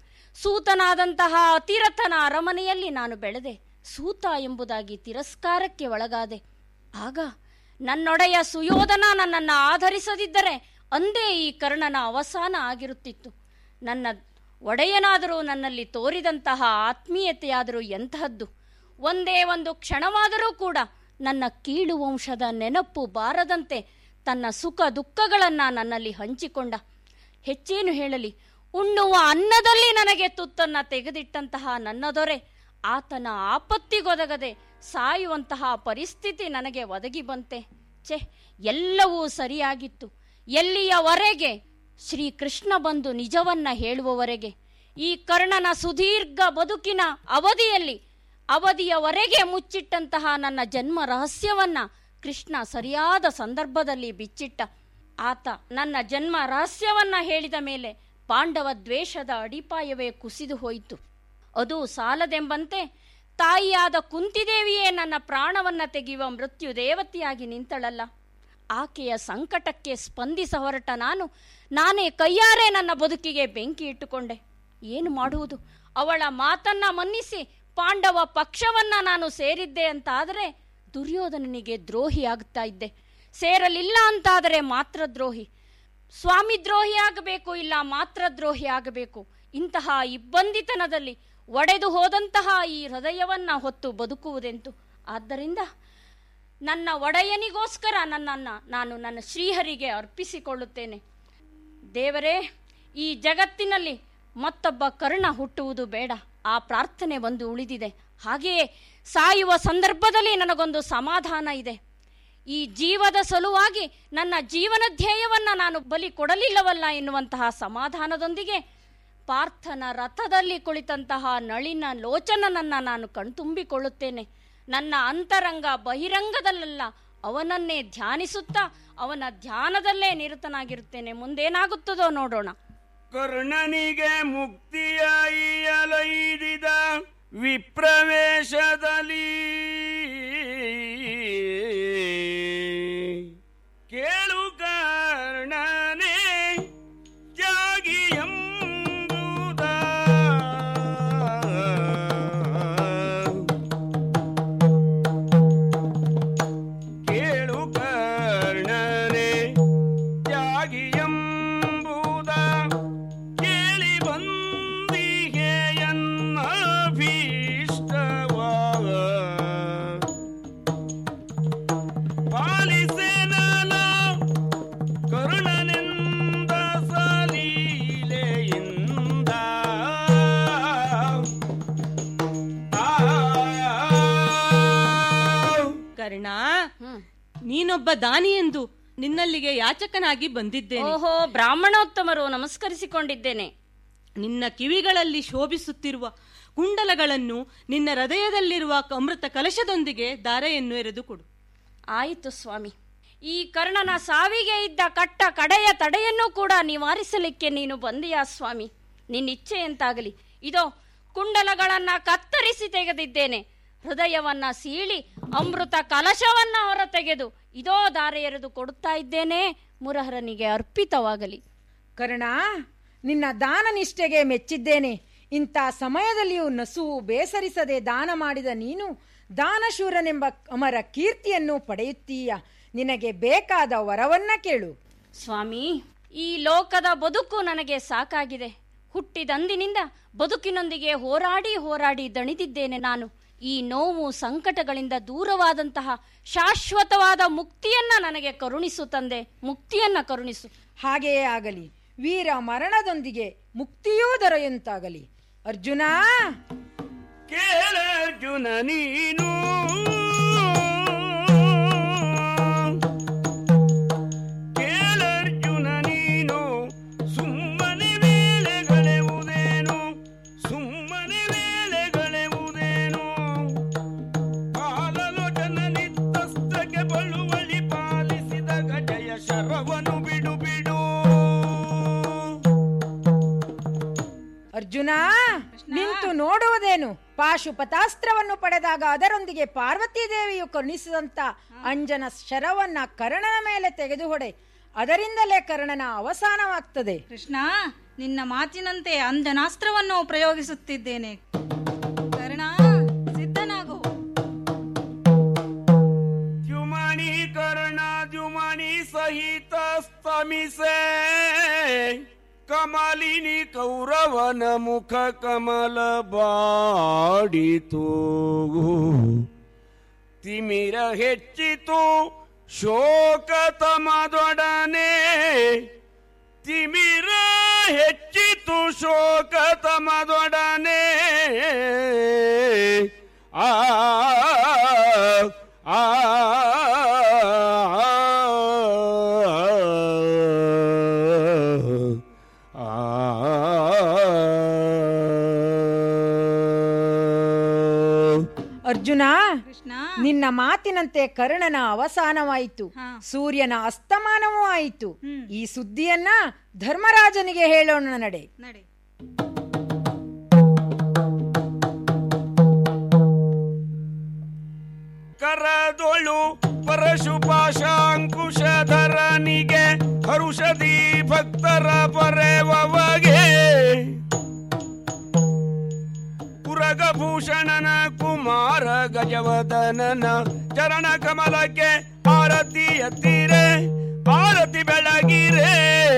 [SPEAKER 13] ಸೂತನಾದಂತಹ ಅತಿರಥನ ಅರಮನೆಯಲ್ಲಿ ನಾನು ಬೆಳೆದೆ ಸೂತ ಎಂಬುದಾಗಿ ತಿರಸ್ಕಾರಕ್ಕೆ ಒಳಗಾದೆ ಆಗ ನನ್ನೊಡೆಯ ಸುಯೋಧನ ನನ್ನನ್ನು ಆಧರಿಸದಿದ್ದರೆ ಅಂದೇ ಈ ಕರ್ಣನ ಅವಸಾನ ಆಗಿರುತ್ತಿತ್ತು ನನ್ನ ಒಡೆಯನಾದರೂ ನನ್ನಲ್ಲಿ ತೋರಿದಂತಹ ಆತ್ಮೀಯತೆಯಾದರೂ ಎಂತಹದ್ದು ಒಂದೇ ಒಂದು ಕ್ಷಣವಾದರೂ ಕೂಡ ನನ್ನ ಕೀಳು ವಂಶದ ನೆನಪು ಬಾರದಂತೆ ತನ್ನ ಸುಖ ದುಃಖಗಳನ್ನು ನನ್ನಲ್ಲಿ ಹಂಚಿಕೊಂಡ ಹೆಚ್ಚೇನು ಹೇಳಲಿ ಉಣ್ಣುವ ಅನ್ನದಲ್ಲಿ ನನಗೆ ತುತ್ತನ್ನ ತೆಗೆದಿಟ್ಟಂತಹ ನನ್ನ ದೊರೆ ಆತನ ಆಪತ್ತಿಗೊದಗದೆ ಸಾಯುವಂತಹ ಪರಿಸ್ಥಿತಿ ನನಗೆ ಒದಗಿ ಬಂತೆ ಛೆ ಎಲ್ಲವೂ ಸರಿಯಾಗಿತ್ತು ಎಲ್ಲಿಯವರೆಗೆ ಶ್ರೀಕೃಷ್ಣ ಬಂದು ನಿಜವನ್ನ ಹೇಳುವವರೆಗೆ ಈ ಕರ್ಣನ ಸುದೀರ್ಘ ಬದುಕಿನ ಅವಧಿಯಲ್ಲಿ ಅವಧಿಯವರೆಗೆ ಮುಚ್ಚಿಟ್ಟಂತಹ ನನ್ನ ಜನ್ಮ ರಹಸ್ಯವನ್ನ ಕೃಷ್ಣ ಸರಿಯಾದ ಸಂದರ್ಭದಲ್ಲಿ ಬಿಚ್ಚಿಟ್ಟ ಆತ ನನ್ನ ಜನ್ಮ ರಹಸ್ಯವನ್ನ ಹೇಳಿದ ಮೇಲೆ ಪಾಂಡವ ದ್ವೇಷದ ಅಡಿಪಾಯವೇ ಕುಸಿದು ಹೋಯಿತು ಅದು ಸಾಲದೆಂಬಂತೆ ತಾಯಿಯಾದ ಕುಂತಿದೇವಿಯೇ ನನ್ನ ಪ್ರಾಣವನ್ನ ತೆಗೆಯುವ ಮೃತ್ಯು ದೇವತೆಯಾಗಿ ನಿಂತಳಲ್ಲ ಆಕೆಯ ಸಂಕಟಕ್ಕೆ ಸ್ಪಂದಿಸ ಹೊರಟ ನಾನು ನಾನೇ ಕೈಯಾರೆ ನನ್ನ ಬದುಕಿಗೆ ಬೆಂಕಿ ಇಟ್ಟುಕೊಂಡೆ ಏನು ಮಾಡುವುದು ಅವಳ ಮಾತನ್ನ ಮನ್ನಿಸಿ ಪಾಂಡವ ಪಕ್ಷವನ್ನ ನಾನು ಸೇರಿದ್ದೆ ಅಂತಾದರೆ ದುರ್ಯೋಧನನಿಗೆ ದ್ರೋಹಿ ಆಗುತ್ತಾ ಇದ್ದೆ ಸೇರಲಿಲ್ಲ ಅಂತಾದರೆ ಮಾತ್ರ ದ್ರೋಹಿ ಸ್ವಾಮಿ ದ್ರೋಹಿ ಆಗಬೇಕು ಇಲ್ಲ ಮಾತ್ರ ದ್ರೋಹಿ ಆಗಬೇಕು ಇಂತಹ ಇಬ್ಬಂದಿತನದಲ್ಲಿ ಒಡೆದು ಹೋದಂತಹ ಈ ಹೃದಯವನ್ನ ಹೊತ್ತು ಬದುಕುವುದೆಂತು ಆದ್ದರಿಂದ ನನ್ನ ಒಡೆಯನಿಗೋಸ್ಕರ ನನ್ನನ್ನು ನಾನು ನನ್ನ ಶ್ರೀಹರಿಗೆ ಅರ್ಪಿಸಿಕೊಳ್ಳುತ್ತೇನೆ ದೇವರೇ ಈ ಜಗತ್ತಿನಲ್ಲಿ ಮತ್ತೊಬ್ಬ ಕರ್ಣ ಹುಟ್ಟುವುದು ಬೇಡ ಆ ಪ್ರಾರ್ಥನೆ ಒಂದು ಉಳಿದಿದೆ ಹಾಗೆಯೇ ಸಾಯುವ ಸಂದರ್ಭದಲ್ಲಿ ನನಗೊಂದು ಸಮಾಧಾನ ಇದೆ ಈ ಜೀವದ ಸಲುವಾಗಿ ನನ್ನ ಜೀವನ ಧ್ಯೇಯವನ್ನ ನಾನು ಬಲಿ ಕೊಡಲಿಲ್ಲವಲ್ಲ ಎನ್ನುವಂತಹ ಸಮಾಧಾನದೊಂದಿಗೆ ಪಾರ್ಥನ ರಥದಲ್ಲಿ ಕುಳಿತಂತಹ ನಳಿನ ಲೋಚನನನ್ನ ನಾನು ಕಣ್ತುಂಬಿಕೊಳ್ಳುತ್ತೇನೆ ನನ್ನ ಅಂತರಂಗ ಬಹಿರಂಗದಲ್ಲೆಲ್ಲ ಅವನನ್ನೇ ಧ್ಯಾನಿಸುತ್ತಾ ಅವನ ಧ್ಯಾನದಲ್ಲೇ ನಿರತನಾಗಿರುತ್ತೇನೆ ಮುಂದೇನಾಗುತ್ತದೋ ನೋಡೋಣ
[SPEAKER 5] ಕರ್ಣನಿಗೆ ಮುಕ್ತಿಯಾಯಿಯಲೈದಿದ ವಿಪ್ರವೇಶದಲ್ಲಿ ಕೇಳು ಕರ್ಣನೇ ಜಾಗಿ ಎಂಬುದ ಕೇಳು ಕರ್ಣನೇ ಜಾಗಿ ಎಂಬುದ ಕೇಳಿ ಬಂದಿಗೆ ಎನ್ನ ಭೀಷ್ಟವ ಪಾಲಿಸೆನಲ ಕರುಣನಿಂದ ಸಲೀಲೆಯಿಂದ
[SPEAKER 12] ಕರ್ಣ ನೀನೊಬ್ಬ ದಾನಿ ಎಂದು ನಿನ್ನಲ್ಲಿಗೆ ಯಾಚಕನಾಗಿ ಬಂದಿದ್ದೇನೆ
[SPEAKER 13] ಓಹೋ ಬ್ರಾಹ್ಮಣೋತ್ತಮರು ನಮಸ್ಕರಿಸಿಕೊಂಡಿದ್ದೇನೆ
[SPEAKER 12] ನಿನ್ನ ಕಿವಿಗಳಲ್ಲಿ ಶೋಭಿಸುತ್ತಿರುವ ಕುಂಡಲಗಳನ್ನು ನಿನ್ನ ಹೃದಯದಲ್ಲಿರುವ ಅಮೃತ ಕಲಶದೊಂದಿಗೆ ದಾರೆಯನ್ನು ಎರೆದು ಕೊಡು
[SPEAKER 13] ಆಯಿತು ಸ್ವಾಮಿ ಈ ಕರ್ಣನ ಸಾವಿಗೆ ಇದ್ದ ಕಟ್ಟ ಕಡೆಯ ತಡೆಯನ್ನು ಕೂಡ ನಿವಾರಿಸಲಿಕ್ಕೆ ನೀನು ಬಂದೆಯಾ ಸ್ವಾಮಿ ನಿನ್ನಿಚ್ಛೆಯಂತಾಗಲಿ ಇದೋ ಕುಂಡಲಗಳನ್ನ ಕತ್ತರಿಸಿ ತೆಗೆದಿದ್ದೇನೆ ಹೃದಯವನ್ನ ಸೀಳಿ ಅಮೃತ ಕಲಶವನ್ನ ಹೊರ ತೆಗೆದು ಇದೋ ದಾರೆ ಎರೆದು ಕೊಡುತ್ತಾ ಇದ್ದೇನೆ ಮುರಹರನಿಗೆ ಅರ್ಪಿತವಾಗಲಿ
[SPEAKER 11] ಕರ್ಣ ನಿನ್ನ ದಾನ ನಿಷ್ಠೆಗೆ ಮೆಚ್ಚಿದ್ದೇನೆ ಇಂಥ ಸಮಯದಲ್ಲಿಯೂ ನಸುವು ಬೇಸರಿಸದೆ ದಾನ ಮಾಡಿದ ನೀನು ದಾನಶೂರನೆಂಬ ಅಮರ ಕೀರ್ತಿಯನ್ನು ಪಡೆಯುತ್ತೀಯ ನಿನಗೆ ಬೇಕಾದ ವರವನ್ನ ಕೇಳು
[SPEAKER 13] ಸ್ವಾಮಿ ಈ ಲೋಕದ ಬದುಕು ನನಗೆ ಸಾಕಾಗಿದೆ ಹುಟ್ಟಿದಂದಿನಿಂದ ಬದುಕಿನೊಂದಿಗೆ ಹೋರಾಡಿ ಹೋರಾಡಿ ದಣಿದಿದ್ದೇನೆ ನಾನು ಈ ನೋವು ಸಂಕಟಗಳಿಂದ ದೂರವಾದಂತಹ ಶಾಶ್ವತವಾದ ಮುಕ್ತಿಯನ್ನ ನನಗೆ ಕರುಣಿಸು ತಂದೆ ಮುಕ್ತಿಯನ್ನ ಕರುಣಿಸು
[SPEAKER 11] ಹಾಗೆಯೇ ಆಗಲಿ ವೀರ ಮರಣದೊಂದಿಗೆ ಮುಕ್ತಿಯೂ ದೊರೆಯುವಂತಾಗಲಿ ಅರ್ಜುನ
[SPEAKER 5] ಕೇಳರ್ಜುನ ನೀನು ಕೇಳರ್ಜುನ ನೀನು ಸುಮ್ಮನೆ ವೇಳೆಗಳೆವುದೇನು ಸುಮ್ಮನೆ ವೇಳೆಗಳೆವುದೇನು ಪಾಲಲೊಡನ ನಿತ್ತಸ್ತಕ್ಕೆ ಬಳುವಳಿ ಪಾಲಿಸಿದ ಗಜಯ ಶರವನು ಬಿಡು ಬಿಡು
[SPEAKER 11] ಅರ್ಜುನ ನಿಂತು ನೋಡುವುದೇನು ಪಾಶುಪತಾಸ್ತ್ರವನ್ನು ಪಡೆದಾಗ ಅದರೊಂದಿಗೆ ಪಾರ್ವತೀ ದೇವಿಯು ಕರುಣಿಸಿದಂತ ಅಂಜನ ಶರವನ್ನ ಕರ್ಣನ ಮೇಲೆ ತೆಗೆದು ಹೊಡೆ ಅದರಿಂದಲೇ ಕರ್ಣನ ಅವಸಾನವಾಗ್ತದೆ
[SPEAKER 14] ಕೃಷ್ಣ ನಿನ್ನ ಮಾತಿನಂತೆ ಅಂಜನಾಸ್ತ್ರವನ್ನು ಪ್ರಯೋಗಿಸುತ್ತಿದ್ದೇನೆ ಕರ್ಣ ಸಿದ್ಧನಾಗು
[SPEAKER 5] ದ್ಯುಮಣಿ ಕರ್ಣ ದ್ಯುಮಣಿ ಸಹಿತ ಸ್ತಮಿಸೆ ಕಮಲಿನಿ ಕೌರವನ ಮುಖ ಕಮಲ ಬಾಡಿತು ತಿಮಿರ ಹೆಚ್ಚಿತು ಶೋಕ ತಮದೊಡನೆ ತಿಮಿರ ಹೆಚ್ಚಿತು ಶೋಕ ತಮದೊಡನೆ ಆ ಆ
[SPEAKER 11] ಅರ್ಜುನ ನಿನ್ನ ಮಾತಿನಂತೆ ಕರ್ಣನ ಅವಸಾನವಾಯಿತು ಸೂರ್ಯನ ಅಸ್ತಮಾನವೂ ಆಯಿತು ಈ ಸುದ್ದಿಯನ್ನ ಧರ್ಮರಾಜನಿಗೆ ಹೇಳೋಣ ನಡೆ
[SPEAKER 14] ನಡೆ
[SPEAKER 5] ಕರದೊಳು ಪರಶುಪಾಶಾಂಕುಶಧರನಿಗೆ ಹರುಷದಿ ಭಕ್ತರ ಪರೆವವಗೆ ಪುರಗಭೂಷಣನ ಕುಮಾರ ಗಜವದನನ ಚರಣ ಕಮಲಕ್ಕೆ ಆರತಿ ಎತ್ತಿರೆ ಆರತಿ ಬೆಳಗಿರೆ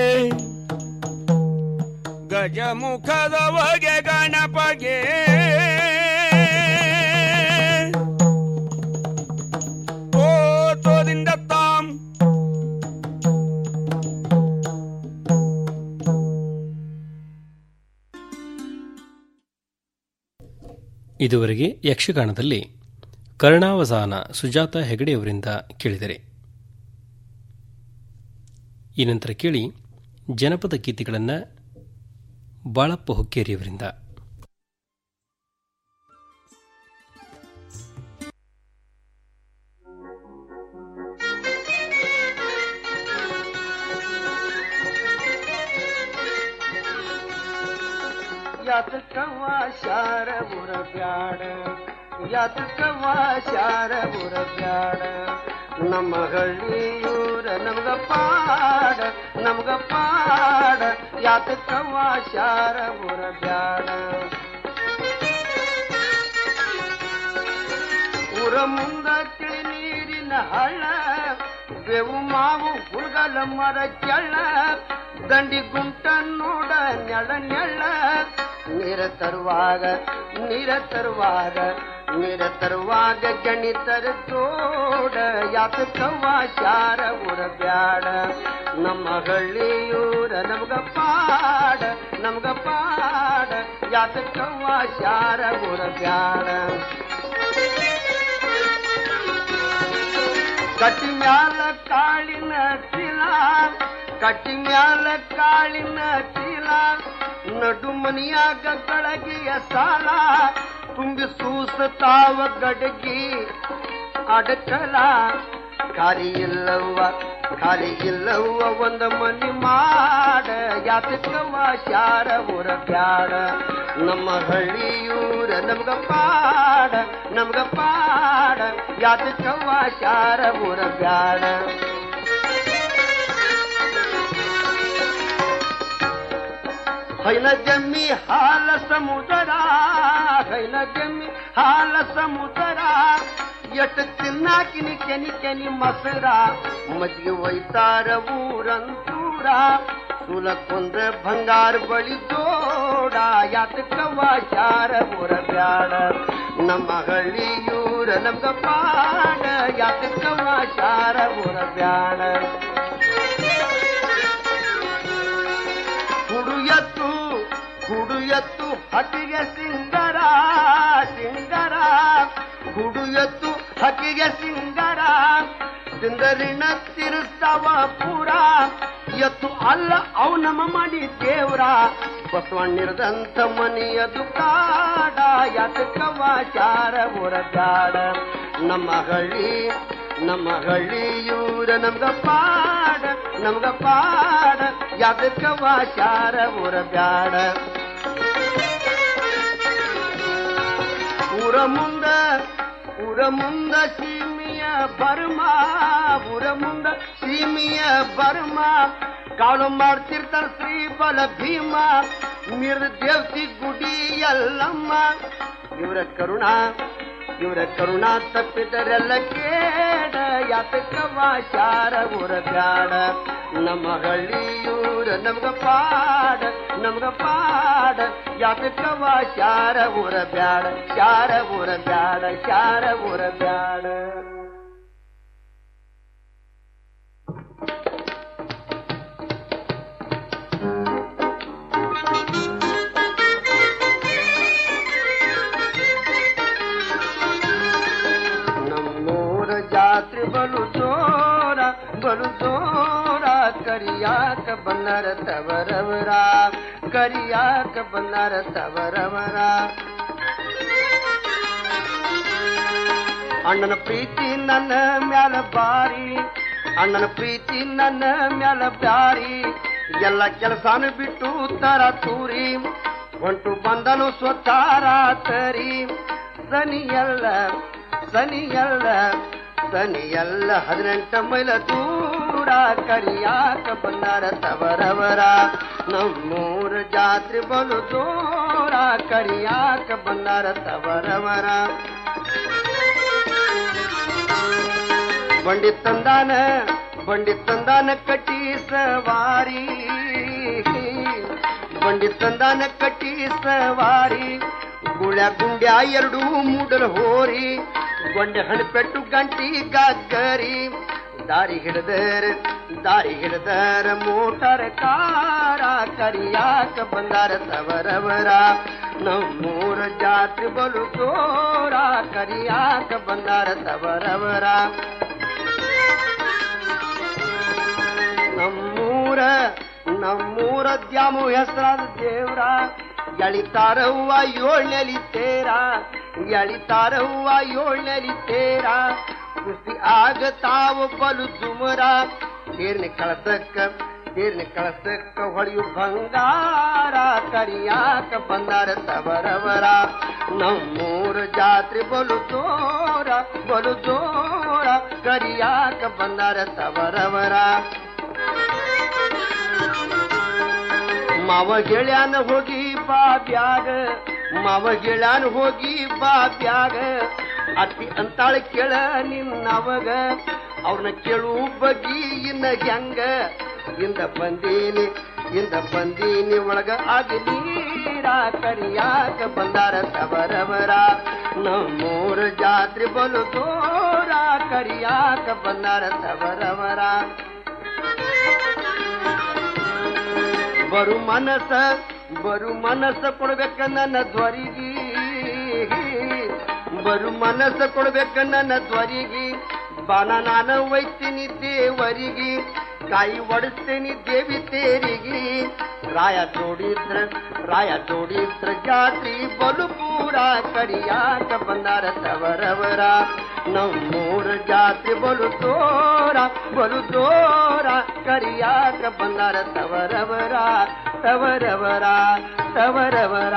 [SPEAKER 5] ಗಜಮುಖದವಗೆ ಗಣಪಗೆ ತೋದಿಂದ ತಾಂ
[SPEAKER 10] ಇದುವರೆಗೆ ಯಕ್ಷಗಾನದಲ್ಲಿ ಕರ್ಣಾವಸಾನ ಸುಜಾತ ಹೆಗಡೆಯವರಿಂದ ಕೇಳಿದರೆ ಈ ನಂತರ ಕೇಳಿ ಜನಪದ ಗೀತೆಗಳನ್ನು ಬಾಳಪ್ಪ ಹುಕ್ಕೇರಿಯವರಿಂದ
[SPEAKER 15] ಯಾತಕವ ಶಾರ ಬುರ ಬ್ಯಾಡ ಯಾತಕವ ಶಾರ ಬುರ ಬ್ಯಾಡ ನಮ್ಮ ಹಳ್ಳಿಯೂರ ನಮ್ಗ ಪಾಡ ನಮ್ಗ ಪಾಡ ಯಾತಕವ ಶಾರ ಬುರ ಬ್ಯಾಡ ಊರ ಮುಂದ ತಿಳಿ ನೀರಿನ ಹಳ್ಳ ಬೇವು ಮಾವು ಹುಲ್ಗಲ ಮರ ಕೆಳ್ಳ ದಂಡಿ ಗುಂಟ ನೋಡ ನೆಳ ನೆಳ್ಳ ನೀರ ತರುವಾಗ ನೀರ ತರುವಾಗ ನೀರ ತರುವಾಗ ಗಣಿತರ ತೋಡ ಯಾತಕವ್ವ ಶಾರ ಊರ ಬ್ಯಾಡ ನಮ್ಮ ಹಳ್ಳಿಯೂರ ನಮ್ಗ ಪಾಡ ನಮ್ಗ ಪಾಡ ಯಾತಕವ್ವ ಶಾರ ಊರ ಬ್ಯಾಡ ಕಟ್ಟಿ ಮ್ಯಾಲ ಕಾಳಿನ ಚೀಲ ಕಟ್ಟಿ ಮ್ಯಾಲ ಕಾಳಿನ ಚೀಲ ನಡು ಮನಿಯಾಗ ಗಳಗಿಯ ಸಾಲ ತುಂಬಿ ಸೂಸತಾವ ಗಡಗಿ ಅಡಕಲ ಖಾಲಿ ಇಲ್ಲವ್ವ ಖಾಲಿ ಇಲ್ಲವ್ವ ಒಂದ ಮನಿ ಮಾಡ ಯಾತಕವ್ವ ಶಾರ ಊರ ಬ್ಯಾಡ ನಮ್ಮ ಹಳ್ಳಿಯೂರ ನಮ್ಗ ಪಾಡ ನಮ್ಗ ಪಾಡ ಯಾತಕವ್ವ ಶಾರ ಊರ ಬ್ಯಾಡ ಹೈನ ಜಮ್ಮಿ ಹಾಲ ಸಮುದರ ಹೈನ ಜಮ್ಮಿ ಹಾಲ ಸಮುದರ ಎಟ್ ತಿನ್ನಾಕಿನಿ ಕೆನಿ ಕೆನಿ ಮಸರ ಮಜ್ಗೆ ಒಯ್ತಾರ ಊರಂತೂರ ಸುಲಕ್ಕೊಂದ ಬಂಗಾರ ಬಳಿ ಜೋಡ ಯಾತಕವ್ವ ಶಾರ ಊರ ಬ್ಯಾಡ ನಮ್ಮ ಹಳ್ಳಿಯೂರ ನಮ್ಗ ಪಾಡ ಯಾತಕವ್ವ ಶಾರ ಊರ ಬ್ಯಾಡ ಹುಡು ಎತ್ತು ಹುಡು ಎತ್ತು ಹಕ್ಕಿಗೆ ಸಿಂಗರ ಸಿಂಗರ ಹುಡು ಎತ್ತು ಹಕ್ಕಿಗೆ ಸಿಂಗರ ಸಿಂಗರಿನ ತಿರುಸ್ತವ ಪೂರ ಎತ್ತು ಅಲ್ಲ ಅವು ನಮ್ಮ ಮಡಿ ದೇವ್ರ ಬಸವಣ್ಣಿರದಂತ ಮನೆಯದು ಕಾಡ ಯಾತಕವ ಚಾರ ಬ್ಯಾಡ ನಮ್ಮ ಹಳ್ಳಿ ನಮ್ಮ ಹಳ್ಳಿ ಇವ್ರ ನಮ್ಗ ಪಾಡ ನಮ್ಗ ಪಾಡ ಯಾತಕವ ಚಾರ ಬ್ಯಾಡ ಊರ ಮುಂದ ಊರ ಮುಂದ ಸೀಮಿಯ ಬರ್ಮ ಊರ ಮುಂದ ಸೀಮಿಯ ಬರ್ಮ ಕಾಳು ಮಾಡ್ತಿರ್ತಾರ ಶ್ರೀ ಬಲ ಭೀಮ ಮಿರ್ ದೇವತಿ ಗುಡಿ ಎಲ್ಲಮ್ಮ ಇವರ ಕರುಣ ಇವರ ಕರುಣ ತಪ್ಪಿದರೆಲ್ಲ ಕೇಡ ಯಾತಕವ ಶಾರ ಊರ ಬ್ಯಾಡ ನಮ್ಮ ಹಳ್ಳಿಯೂರ ನಮ್ಗ ಪಾಡ ನಮ್ಗ ಪಾಡ ಯಾತಕವ ಶಾರ ಊರ ಬ್ಯಾಡ ಶಾರ ಊರ ಬ್ಯಾಡ ಶಾರ ಊರ ಬ್ಯಾಡ ನಮ್ಮೂರ ಜಾತ್ರೆ ಬಲು ಜೋರ ಬಲು ಜೋರ ಕರಿಯಾಕ ಬನ್ನರ ತವರವರ ಕರಿಯಾಕ ಬನ್ನರ ತವರವರ ಅಣ್ಣನ ಪ್ರೀತಿ ನನ್ನ ಮ್ಯಾಲ ಬಾರಿ ಅಣ್ಣನ ಪ್ರೀತಿ ನನ್ನ ಮ್ಯಾಲ ಬ್ಯಾರಿ ಎಲ್ಲ ಕೆಲಸಾನು ಬಿಟ್ಟು ತರ ತೂರಿ ಹೊಂಟು ಬಂದನು ಸ್ವತಾರ ತರಿ ಸನಿಯಲ್ಲ ಸನಿಯಲ್ಲ ಸನಿಯಲ್ಲ ಹದಿನೆಂಟ ಮೈಲ ದೂರ ಕರಿಯಾಕ ಬಂದಾರ ತವರವರ ನಮ್ಮೂರ ಜಾತ್ರೆ ಬಲು ದೂರ ಕರಿಯಾಕ ಬಂದಾರ ತವರವರ ಬಂಡಿ ತಂದಾನ ಬಂಡಿ ತಂದಾನ ಕಟ್ಟಿ ಸವಾರಿ ಬಂಡಿ ತಂದಾನ ಕಟ್ಟಿ ಸವಾರಿ ಗುಳ್ಯ ಗುಂಡ್ಯ ಎರಡು ಮೂಡಲ್ ಹೋರಿ ಗೊಂಡೆ ಹಣಪೆಟ್ಟು ಗಂಟಿ ಗಗ್ಗರಿ ದಾರಿ ಹಿಡಿದರ ದಾರಿ ಹಿಡಿದರ ಮೋಟರ್ ಕಾರ ಕರಿಯಾಕ ಬಂದಾರ ತವರವರ ನಮ್ಮೂರ ಜಾತ್ರೆ ಬಲು ತೋರ ಕರಿಯಾಕ ಬಂದಾರ ತವರವರ ನಮ್ಮೂರ ನಮ್ಮೂರ ದ್ಯಾಮು ಹೆಸರಾದ ದೇವ್ರ ಎಳಿತಾರವ್ವ ಏಳ್ನೆಲಿ ತೇರ ಎಳಿತಾರವ್ವ ಏಳ್ನೆಲಿ ತೇರ ಕುಸ್ತಿ ಆಗತಾವ ಬಲು ಜುಮರ ತೇರ್ನಿ ಕಳಸಕ್ಕ ತೇರ್ನಿ ಕಳಸಕ್ಕ ಹೊಳೆಯು ಬಂಗಾರ ಕರಿಯಾಕ ಬಂದಾರ ತವರವರ ನಮ್ಮೂರ ಜಾತ್ರೆ ಬಲು ದೋರ ಬಲು ದೋರ ಕರಿಯಾಕ ಬಂದಾರ ತವರವರ ಮಾವ ಗೆಳ್ಯಾನ ಹೋಗಿ ಬಾ ಬ್ಯಾಗ ಮಾವ ಗೆಳ್ಯಾನ ಹೋಗಿ ಬಾ ಬ್ಯಾಗ ಅತ್ತಿ ಅಂತಾಳ ಕೇಳ ನಿನ್ನವಗ ಅವ್ರನ್ನ ಕೇಳು ಬಗ್ಗಿ ಇನ್ನ ಹೆಂಗ ಇಂದ ಬಂದೀನಿ ಇಂದ ಬಂದೀನಿ ಒಳಗ ಆಗಿ ನೀರ ಕರಿಯಾಕ ಬಂದಾರ ತವರವರ ನಮ್ಮೂರ ಜಾತ್ರೆ ಬಲು ದೂರ ಕರಿಯಾಕ ಬಂದಾರ ತವರವರ ಬರು ಮನಸ ಬರು ಮನಸ್ಸ ಕೊಡ್ಬೇಕ ನನ್ನ ಧ್ವರಿಗೆ ಬರು ಮನಸ್ಸ ಕೊಡ್ಬೇಕ ನನ್ನ ಧ್ವರಿಗೆ ಬಾನ ನಾನು ಒಯ್ತೀನಿ ದೇವರಿಗೆ ಕಾಯಿ ಒಡಿಸ್ತೇನಿ ದೇವಿ ತೇರಿಗೆ ರಾಯ ಜೋಡಿದ್ರ ರಾಯ ಜೋಡಿದ್ರ ಜಾತ್ರಿ ಬಲು ಪೂರ ಕರಿಯಾಕ ಬಂದಾರ ತವರವರ ನಮ್ಮೂರ ಜಾತ್ರೆ ಬಲು ದೋರ ಬಲು ದೋರ ಕರಿಯಾಕ ಬಂದಾರ ತವರವರ ತವರವರ ತವರವರ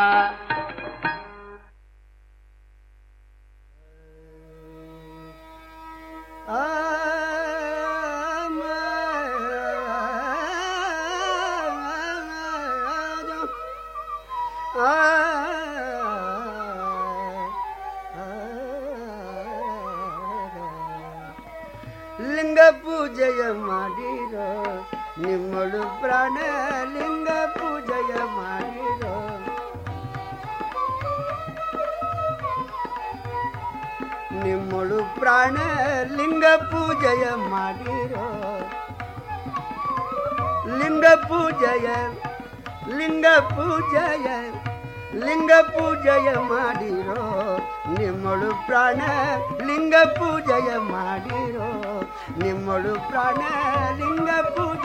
[SPEAKER 15] ಲಿಂಗ ಪೂಜೆಯ ಮಾಡಿರೋ ನಿಮ್ಮಳು ಪ್ರಾಣ ಲಿಂಗ ಪೂಜೆಯ ಮಾಡಿರೋ ನಿಮ್ಮಳು ಪ್ರಾಣ ಲಿಂಗ ಪೂಜೆಯ ಮಾಡಿರೋ ಲಿಂಗ ಪೂಜೆಯ ಲಿಂಗ ಪೂಜೆಯ ಲಿಂಗ ಪೂಜೆಯ ಮಾಡಿರೋ ನಿಮ್ಮಳು ಪ್ರಾಣ ಲಿಂಗ ಪೂಜೆಯ ಮಾಡಿರೋ ನಿಮ್ಮಳು ಪ್ರಾಣ ಲಿಂಗ ಪೂಜೆ